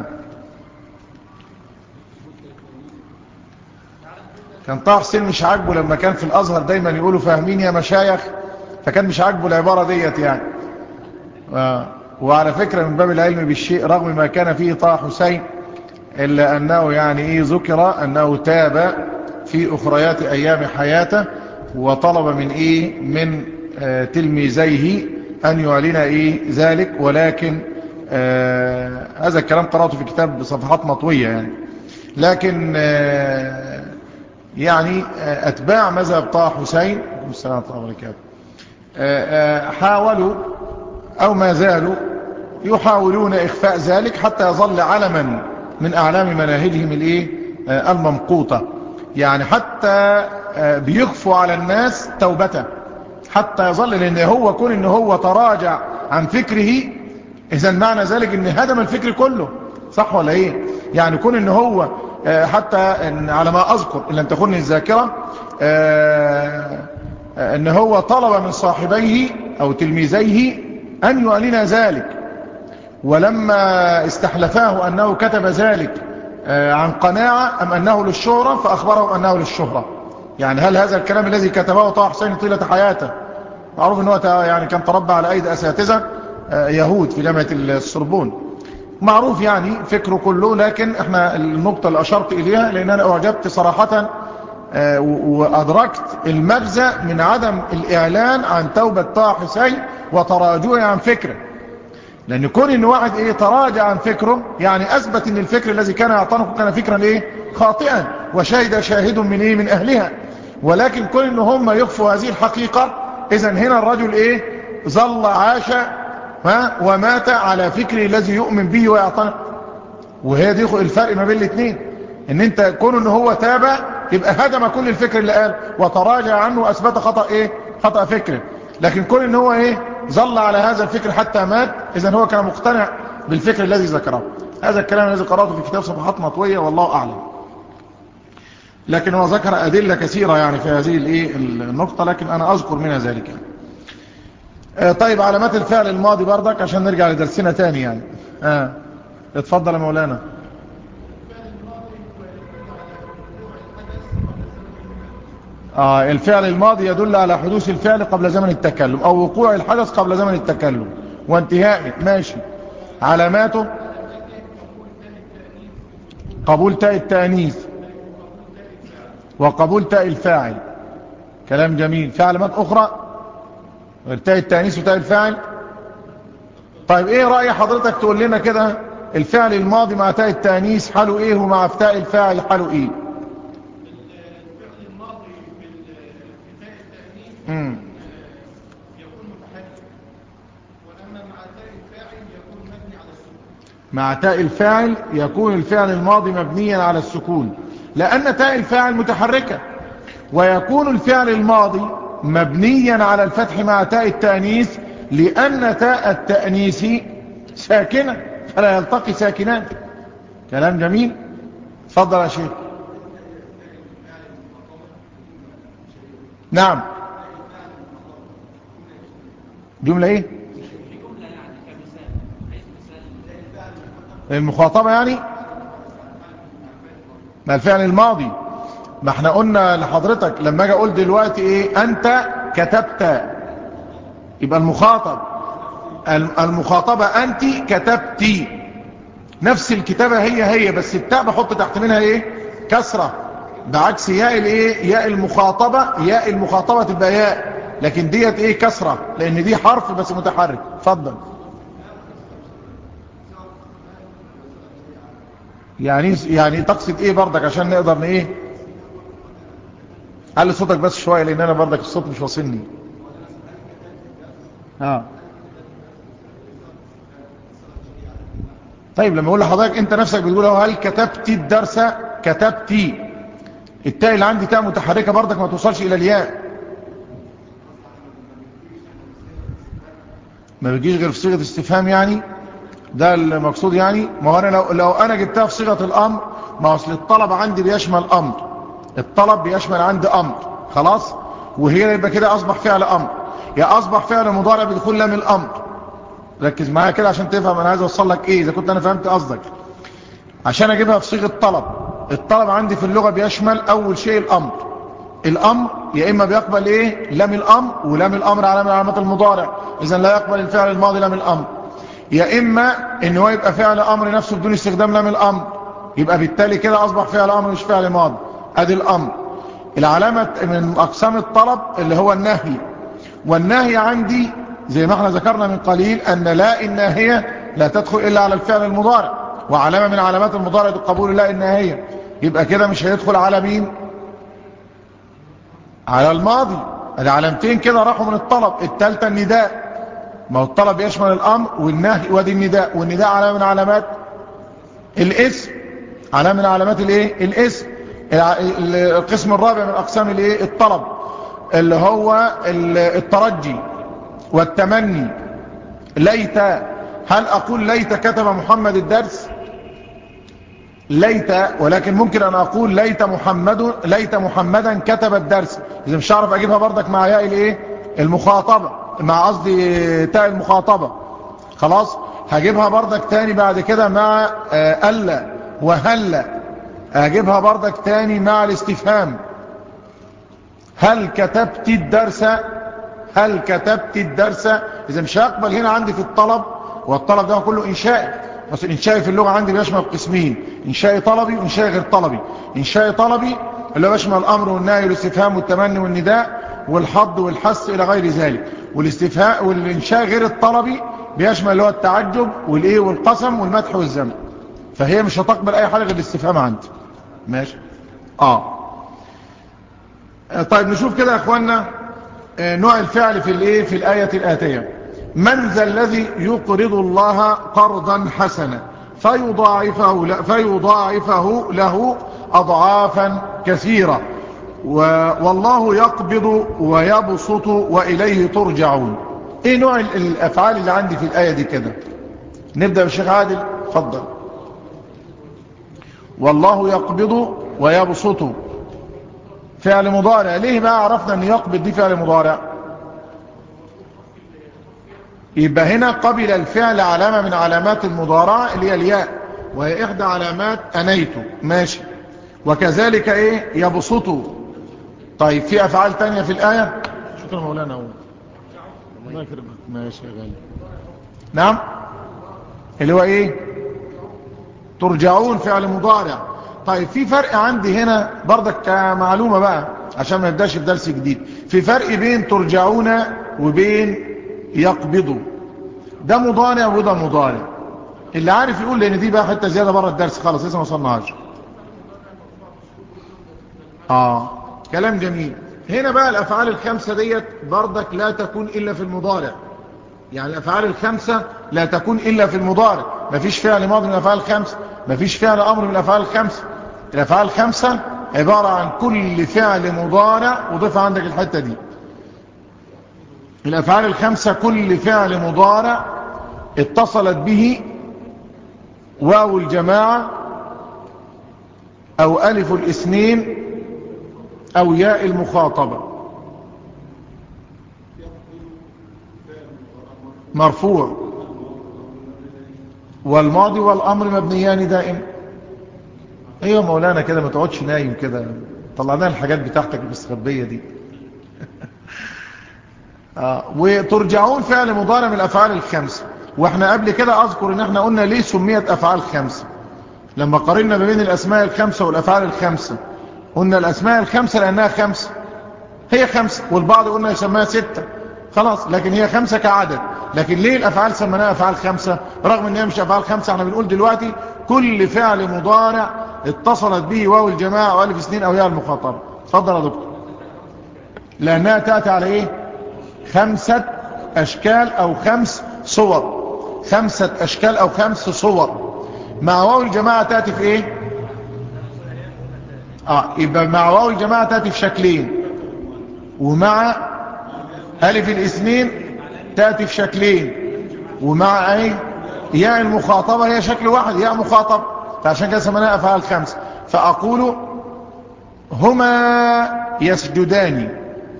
كان طه حسين مش عاجبه لما كان في الازهر دايما يقولوا فاهمين يا مشايخ فكان مش عاجبه العبارة ديت يعني آه. وعلى فكرة من باب العلم بالشيء رغم ما كان فيه طه حسين إلا أنه يعني إيه ذكر أنه تاب في أخريات أيام حياته وطلب من إيه من آه تلميذيه أن يعلن إيه ذلك ولكن آه هذا الكلام قرأته في كتاب بصفحات مطوية يعني لكن آه يعني آه أتباع مذهب طه حسين السلام عليكم وبركاته حاولوا أو ما زالوا يحاولون إخفاء ذلك حتى يظل علما من أعلام مناهجهم الإيه الممقوطة يعني حتى بيخفوا على الناس توبته حتى يظل لأن هو كون إن هو تراجع عن فكره إذا معنى ذلك إن هدم الفكر كله صح ولا إيه يعني كون إن هو حتى إن على ما أذكر إن لم تخني الذاكرة ان هو طلب من صاحبيه او تلميذيه ان يعلن ذلك ولما استحلفاه انه كتب ذلك عن قناعة ام انه للشهرة فاخبره انه للشهرة يعني هل هذا الكلام الذي كتبه طه حسين طيلة حياته معروف ان هو يعني كان تربى على ايدي اساتذة يهود في جامعة السربون معروف يعني فكره كله لكن احنا النقطة اللي اشرت اليها لان انا اعجبت صراحة وأدركت المغزى من عدم الإعلان عن توبة طه حسين وتراجعه عن فكره لأن كون إن واحد إيه تراجع عن فكره يعني أثبت إن الفكر الذي كان يعتنقه كان فكرا إيه خاطئا وشاهد شاهد من إيه من أهلها ولكن كون إن هم يخفوا هذه الحقيقة إذا هنا الرجل إيه ظل عاش ومات على فكره الذي يؤمن به ويعتنق وهي دي الفرق ما بين الاثنين ان انت كون ان هو تاب يبقى هدم كل الفكر اللي قال وتراجع عنه واثبت خطأ ايه خطأ فكره لكن كون ان هو ايه ظل على هذا الفكر حتى مات اذا هو كان مقتنع بالفكر الذي ذكره هذا الكلام الذي قرأته في كتاب صفحات مطوية والله اعلم لكن هو ذكر ادلة كثيرة يعني في هذه الايه النقطة لكن انا اذكر منها ذلك يعني. آه طيب علامات الفعل الماضي بردك عشان نرجع لدرسنا تاني يعني آه. اتفضل يا مولانا آه الفعل الماضي يدل على حدوث الفعل قبل زمن التكلم او وقوع الحدث قبل زمن التكلم وانتهائه ماشي علاماته قبول تاء التأنيث وقبول تاء الفاعل كلام جميل في علامات اخرى غير تاء التأنيث وتاء الفاعل طيب ايه رأي حضرتك تقول لنا كده الفعل الماضي مع تاء التأنيث حاله ايه ومع تاء الفاعل حاله ايه امم مع تاء الفاعل يكون الفعل الماضي مبنيا على السكون لأن تاء الفاعل متحركة ويكون الفعل الماضي مبنيا على الفتح مع تاء التأنيث لأن تاء التأنيث ساكنة فلا يلتقي ساكنان كلام جميل فضل يا شيخ نعم جملة ايه المخاطبة يعني ما الفعل الماضي ما احنا قلنا لحضرتك لما اجي اقول دلوقتي ايه انت كتبت يبقى المخاطب المخاطبة انت كتبتي نفس الكتابة هي هي بس التاء بحط تحت منها ايه كسرة بعكس ياء الايه ياء المخاطبة ياء المخاطبة تبقى ياء لكن ديت ايه كسرة لان دي حرف بس متحرك اتفضل يعني يعني تقصد ايه بردك عشان نقدر ايه قال صوتك بس شوية لان انا بردك الصوت مش واصلني اه طيب لما اقول لحضرتك انت نفسك بتقول هل كتبتي الدرس كتبتي التاء اللي عندي تاء متحركة بردك ما توصلش الى الياء ما بيجيش غير في صيغة استفهام يعني ده المقصود يعني ما هو انا لو, لو انا جبتها في صيغة الامر ما اصل الطلب عندي بيشمل امر الطلب بيشمل عندي امر خلاص وهي يبقى كده اصبح فعل امر يا اصبح فعل مضارع بدخول لام الامر ركز معايا كده عشان تفهم انا عايز اوصل لك ايه اذا كنت انا فهمت قصدك عشان اجيبها في صيغه طلب الطلب عندي في اللغه بيشمل اول شيء الامر الامر يا اما بيقبل ايه لام الامر ولام الامر علامه علامات المضارع اذا لا يقبل الفعل الماضي لام الامر يا اما ان هو يبقى فعل امر نفسه بدون استخدام لام الامر يبقى بالتالي كده اصبح فعل امر مش فعل ماضي ادي الامر العلامه من اقسام الطلب اللي هو النهي والنهي عندي زي ما احنا ذكرنا من قليل ان لا الناهيه لا تدخل الا على الفعل المضارع وعلامه من علامات المضارع قبول لا الناهيه يبقى كده مش هيدخل على مين على الماضي العلامتين كده راحوا من الطلب الثالثه النداء ما هو الطلب يشمل الامر والنهي وادي النداء والنداء علامه من علامات الاسم علامه من علامات الايه الاسم القسم الرابع من اقسام الايه الطلب اللي هو الترجي والتمني ليت هل اقول ليت كتب محمد الدرس ليت ولكن ممكن ان اقول ليت محمد ليت محمدا كتب الدرس اذا مش هعرف اجيبها بردك مع ياء الايه المخاطبه مع قصدي تاء المخاطبه خلاص هجيبها بردك تاني بعد كده مع الا وهلا هجيبها بردك تاني مع الاستفهام هل كتبت الدرس هل كتبت الدرس اذا مش هقبل هنا عندي في الطلب والطلب ده كله انشاء بس الانشاء في اللغة عندي بيشمل قسمين انشاء طلبي وانشاء غير طلبي انشاء طلبي اللي هو بيشمل الامر والنهي والاستفهام والتمني والنداء والحض والحث الى غير ذلك والاستفهاء والانشاء غير الطلبي بيشمل اللي هو التعجب والايه والقسم والمدح والذم فهي مش هتقبل اي حاجه غير الاستفهام عندي ماشي اه طيب نشوف كده يا اخوانا نوع الفعل في الايه في الايه الاتيه من ذا الذي يقرض الله قرضا حسنا فيضاعفه له, فيضاعفه له اضعافا كثيره والله يقبض ويبسط واليه ترجعون ايه نوع الافعال اللي عندي في الايه دي كده نبدا بالشيخ عادل اتفضل والله يقبض ويبسط فعل مضارع ليه بقى عرفنا ان يقبض دي فعل مضارع يبقى هنا قبل الفعل علامة من علامات المضارعة اللي هي الياء وهي إحدى علامات أنيت ماشي وكذلك إيه يبسطوا طيب في أفعال تانية في الآية شكرا مولانا أول الله يكرمك ماشي يا غالي نعم اللي هو إيه ترجعون فعل مضارع طيب في فرق عندي هنا برضك كمعلومة بقى عشان ما يبداش في درس جديد في فرق بين ترجعون وبين يقبضوا ده مضارع وده مضارع اللي عارف يقول لان دي بقى حته زياده بره الدرس خالص لسه ما وصلناش اه كلام جميل هنا بقى الافعال الخمسه ديت بردك لا تكون الا في المضارع يعني الافعال الخمسه لا تكون الا في المضارع مفيش فعل ماضي من الافعال الخمسه مفيش فعل امر من الافعال الخمسه الافعال الخمسه عباره عن كل فعل مضارع وضيف عندك الحته دي الافعال الخمسه كل فعل مضارع اتصلت به واو الجماعه او الف الاثنين او ياء المخاطبه مرفوع والماضي والامر مبنيان دائما ايوه مولانا كده ما تقعدش نايم كده طلعنا الحاجات بتاعتك المستخبيه دي آه. وترجعون فعل مضارع من الافعال الخمسه واحنا قبل كده اذكر ان احنا قلنا ليه سميت افعال خمسه لما قارنا ما بين الاسماء الخمسه والافعال الخمسه قلنا الاسماء الخمسه لانها خمسه هي خمسه والبعض قلنا يسميها سته خلاص لكن هي خمسه كعدد لكن ليه الافعال سميناها افعال خمسه رغم ان هي مش افعال خمسه احنا بنقول دلوقتي كل فعل مضارع اتصلت به واو الجماعه والف سنين او ياء المخاطبه اتفضل يا دكتور لانها تاتي على ايه خمسه اشكال او خمس صور خمسه اشكال او خمس صور مع واو الجماعه تاتي في ايه اه يبقى مع واو الجماعه تاتي في شكلين ومع الف الاثنين تاتي في شكلين ومع ايه ياء المخاطبه هي شكل واحد ياء مخاطب فعشان كده سميناها افعال خمسه فاقول هما يسجدان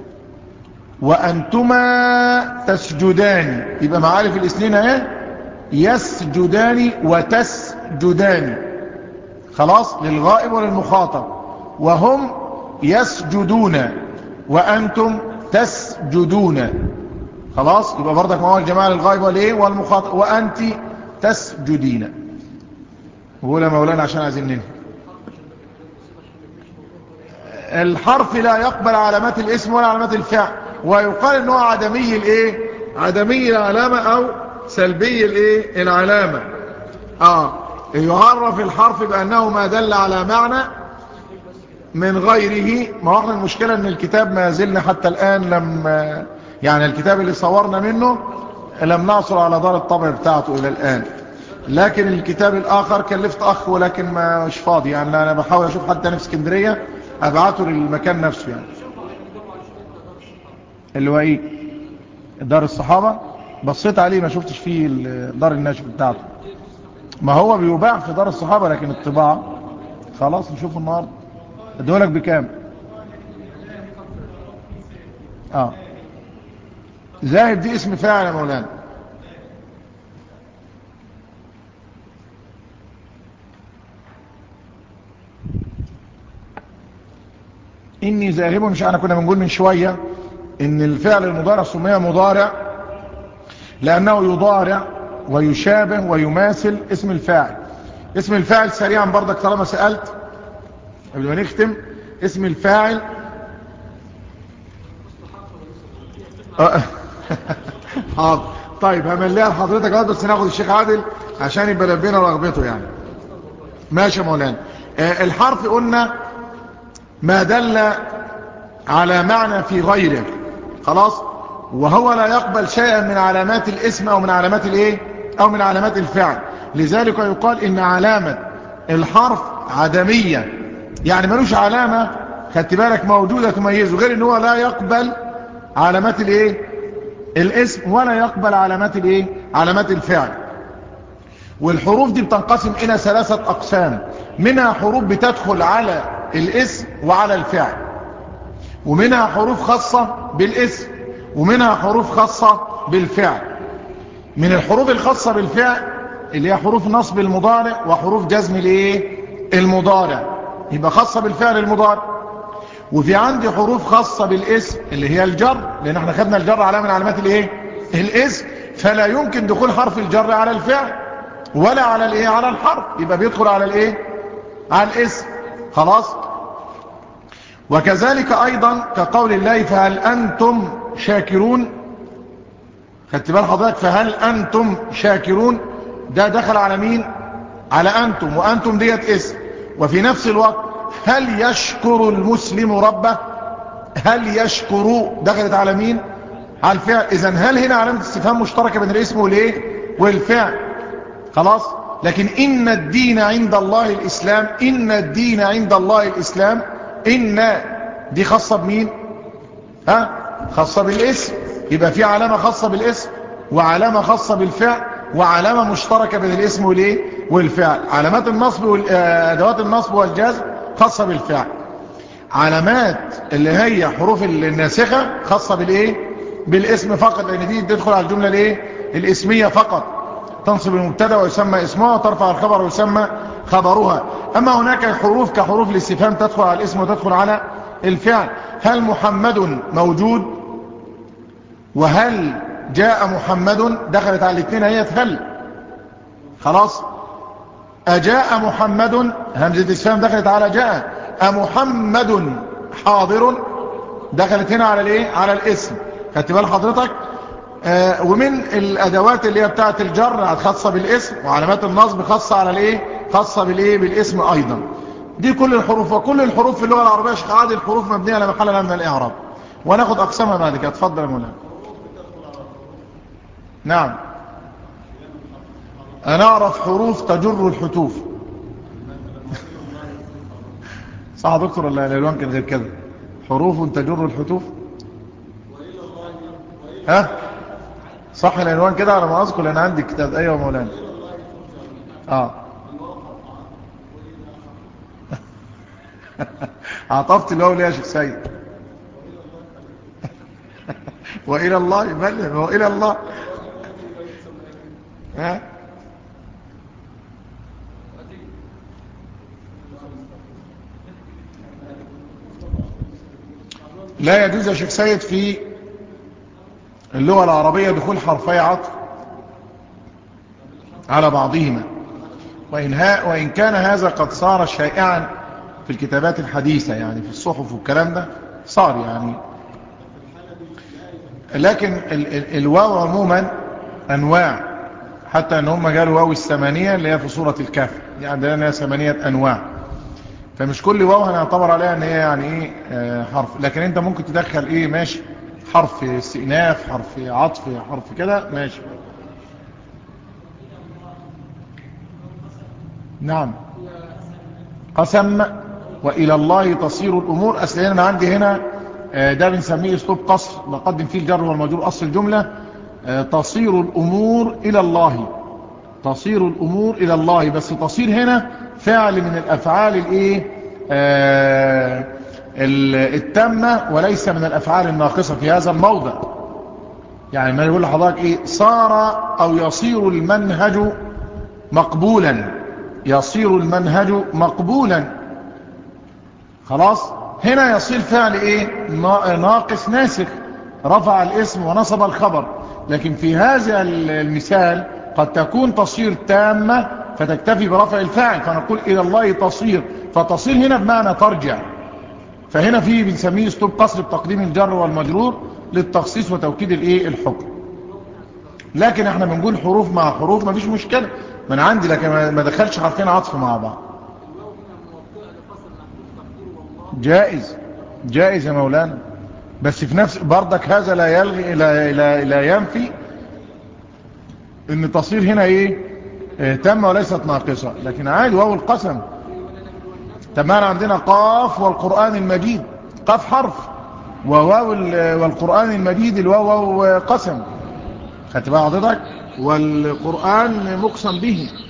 وانتما تسجدان يبقى مع الف الاثنين اهي يسجدان وتسجدان خلاص للغائب وللمخاطب وهم يسجدون وانتم تسجدون خلاص يبقى برضك ما هو الجماعه للغائب والايه والمخاطب وانت تسجدين وقول يا مولانا عشان عايزين ننهي الحرف لا يقبل علامات الاسم ولا علامات الفعل ويقال ان هو عدمي الايه عدمي العلامه او سلبي الايه العلامه اه يعرف الحرف بانه ما دل على معنى من غيره ما هو احنا المشكله ان الكتاب ما زلنا حتى الان لم يعني الكتاب اللي صورنا منه لم نعصر على دار الطبع بتاعته الى الان لكن الكتاب الاخر كلفت اخ ولكن ما مش فاضي يعني انا بحاول اشوف حد تاني في اسكندريه ابعته للمكان نفسه يعني اللي هو ايه دار الصحابه بصيت عليه ما شفتش فيه دار النشر بتاعته ما هو بيباع في دار الصحابه لكن الطباعه خلاص نشوف النهارده ادولك بكام اه ذاهب دي اسم فاعل يا مولانا اني ذاهب مش احنا كنا بنقول من شوية ان الفعل المضارع سميه مضارع لانه يضارع ويشابه ويماثل اسم الفاعل اسم الفاعل سريعا برضك طالما سألت قبل ما نختم اسم الفاعل حاضر طيب همليها لحضرتك اهو بس ناخد الشيخ عادل عشان يبقى ربنا رغبته يعني ماشي يا مولانا آه الحرف قلنا ما دل على معنى في غيره خلاص وهو لا يقبل شيئا من علامات الاسم او من علامات الايه او من علامات الفعل لذلك يقال ان علامة الحرف عدمية يعني ملوش علامة خدت بالك موجودة تميزه غير ان هو لا يقبل علامات الايه الاسم ولا يقبل علامات الايه علامات الفعل والحروف دي بتنقسم الى ثلاثة اقسام منها حروف بتدخل على الاسم وعلى الفعل ومنها حروف خاصة بالاسم ومنها حروف خاصة بالفعل من الحروف الخاصة بالفعل اللي هي حروف نصب المضارع وحروف جزم الايه المضارع يبقى خاصة بالفعل المضارع وفي عندي حروف خاصة بالاسم اللي هي الجر لان احنا خدنا الجر علامة من علامات الايه الاسم فلا يمكن دخول حرف الجر على الفعل ولا على الايه على الحرف يبقى بيدخل على الايه على الاسم خلاص وكذلك ايضا كقول الله فهل انتم شاكرون خدت بال حضرتك فهل انتم شاكرون ده دخل على مين على انتم وانتم ديت اسم وفي نفس الوقت هل يشكر المسلم ربه هل يشكر دخلت على مين على الفعل اذا هل هنا علامه استفهام مشتركه بين الاسم والايه والفعل خلاص لكن ان الدين عند الله الاسلام ان الدين عند الله الاسلام ان دي خاصه بمين ها خاصه بالاسم يبقى في علامه خاصه بالاسم وعلامه خاصه بالفعل وعلامه مشتركه بين الاسم والايه والفعل علامات النصب وادوات النصب والجزم خاصه بالفعل علامات اللي هي حروف الناسخه خاصه بالايه بالاسم فقط لان دي تدخل على الجمله الايه الاسميه فقط تنصب المبتدا ويسمى اسمها وترفع الخبر ويسمى خبرها اما هناك حروف كحروف الاستفهام تدخل على الاسم وتدخل على الفعل هل محمد موجود وهل جاء محمد دخلت على الاثنين هي هل خلاص أجاء محمد همزة الاسفام دخلت على جاء أمحمد حاضر دخلت هنا على الايه على الاسم خدت بال حضرتك آه ومن الادوات اللي هي بتاعه الجر خاصه بالاسم وعلامات النصب خاصه على الايه خاصه بالايه بالاسم ايضا دي كل الحروف وكل الحروف في اللغه العربيه شيخ عادل الحروف مبنيه على محل لها من الاعراب وناخد اقسامها بعد كده اتفضل يا مولانا نعم انا اعرف حروف تجر الحتوف صح يا دكتور ولا الالوان كان غير كده حروف تجر الحتوف ها صح العنوان كده على ما اذكر انا عندي كتاب ايوه مولانا اه عطفت اللي هو ليه يا شيخ سيد والى الله يبلغ والى الله ها لا يجوز يا شيخ سيد في اللغة العربية دخول حرفي عطف على بعضهما وإن, ها وإن كان هذا قد صار شائعا في الكتابات الحديثة يعني في الصحف والكلام ده صار يعني لكن ال ال الواو عموما أنواع حتى أن هم قالوا واو الثمانية اللي هي في صورة الكهف دي عندنا ثمانية أنواع فمش كل واو هنعتبر عليها ان هي يعني ايه آه حرف لكن انت ممكن تدخل ايه ماشي حرف استئناف حرف عطف حرف كده ماشي نعم قسم وإلى الله تصير الأمور أصل أنا عندي هنا ده بنسميه اسلوب قصر بقدم فيه الجر والمجرور أصل الجملة تصير الأمور إلى الله تصير الأمور إلى الله بس تصير هنا فعل من الأفعال الإيه آه التامة وليس من الأفعال الناقصة في هذا الموضع يعني ما يقول لحضرتك إيه صار أو يصير المنهج مقبولا يصير المنهج مقبولا خلاص هنا يصير فعل إيه ناقص ناسخ رفع الاسم ونصب الخبر لكن في هذا المثال قد تكون تصير تامة فتكتفي برفع الفاعل فنقول إلى الله تصير فتصير هنا بمعنى ترجع فهنا في بنسميه اسلوب قصر بتقديم الجر والمجرور للتخصيص وتوكيد الايه الحكم لكن احنا بنقول حروف مع حروف ما فيش مشكلة من عندي لكن ما دخلش حرفين عطف مع بعض جائز جائز يا مولانا بس في نفس بردك هذا لا يلغي لا, لا, لا ينفي ان تصير هنا ايه اه تم وليست ناقصة لكن عادي واو القسم تمام عندنا قاف والقرآن المجيد قاف حرف وواو والقرآن المجيد الواو قسم خدت بقى حضرتك والقرآن مقسم به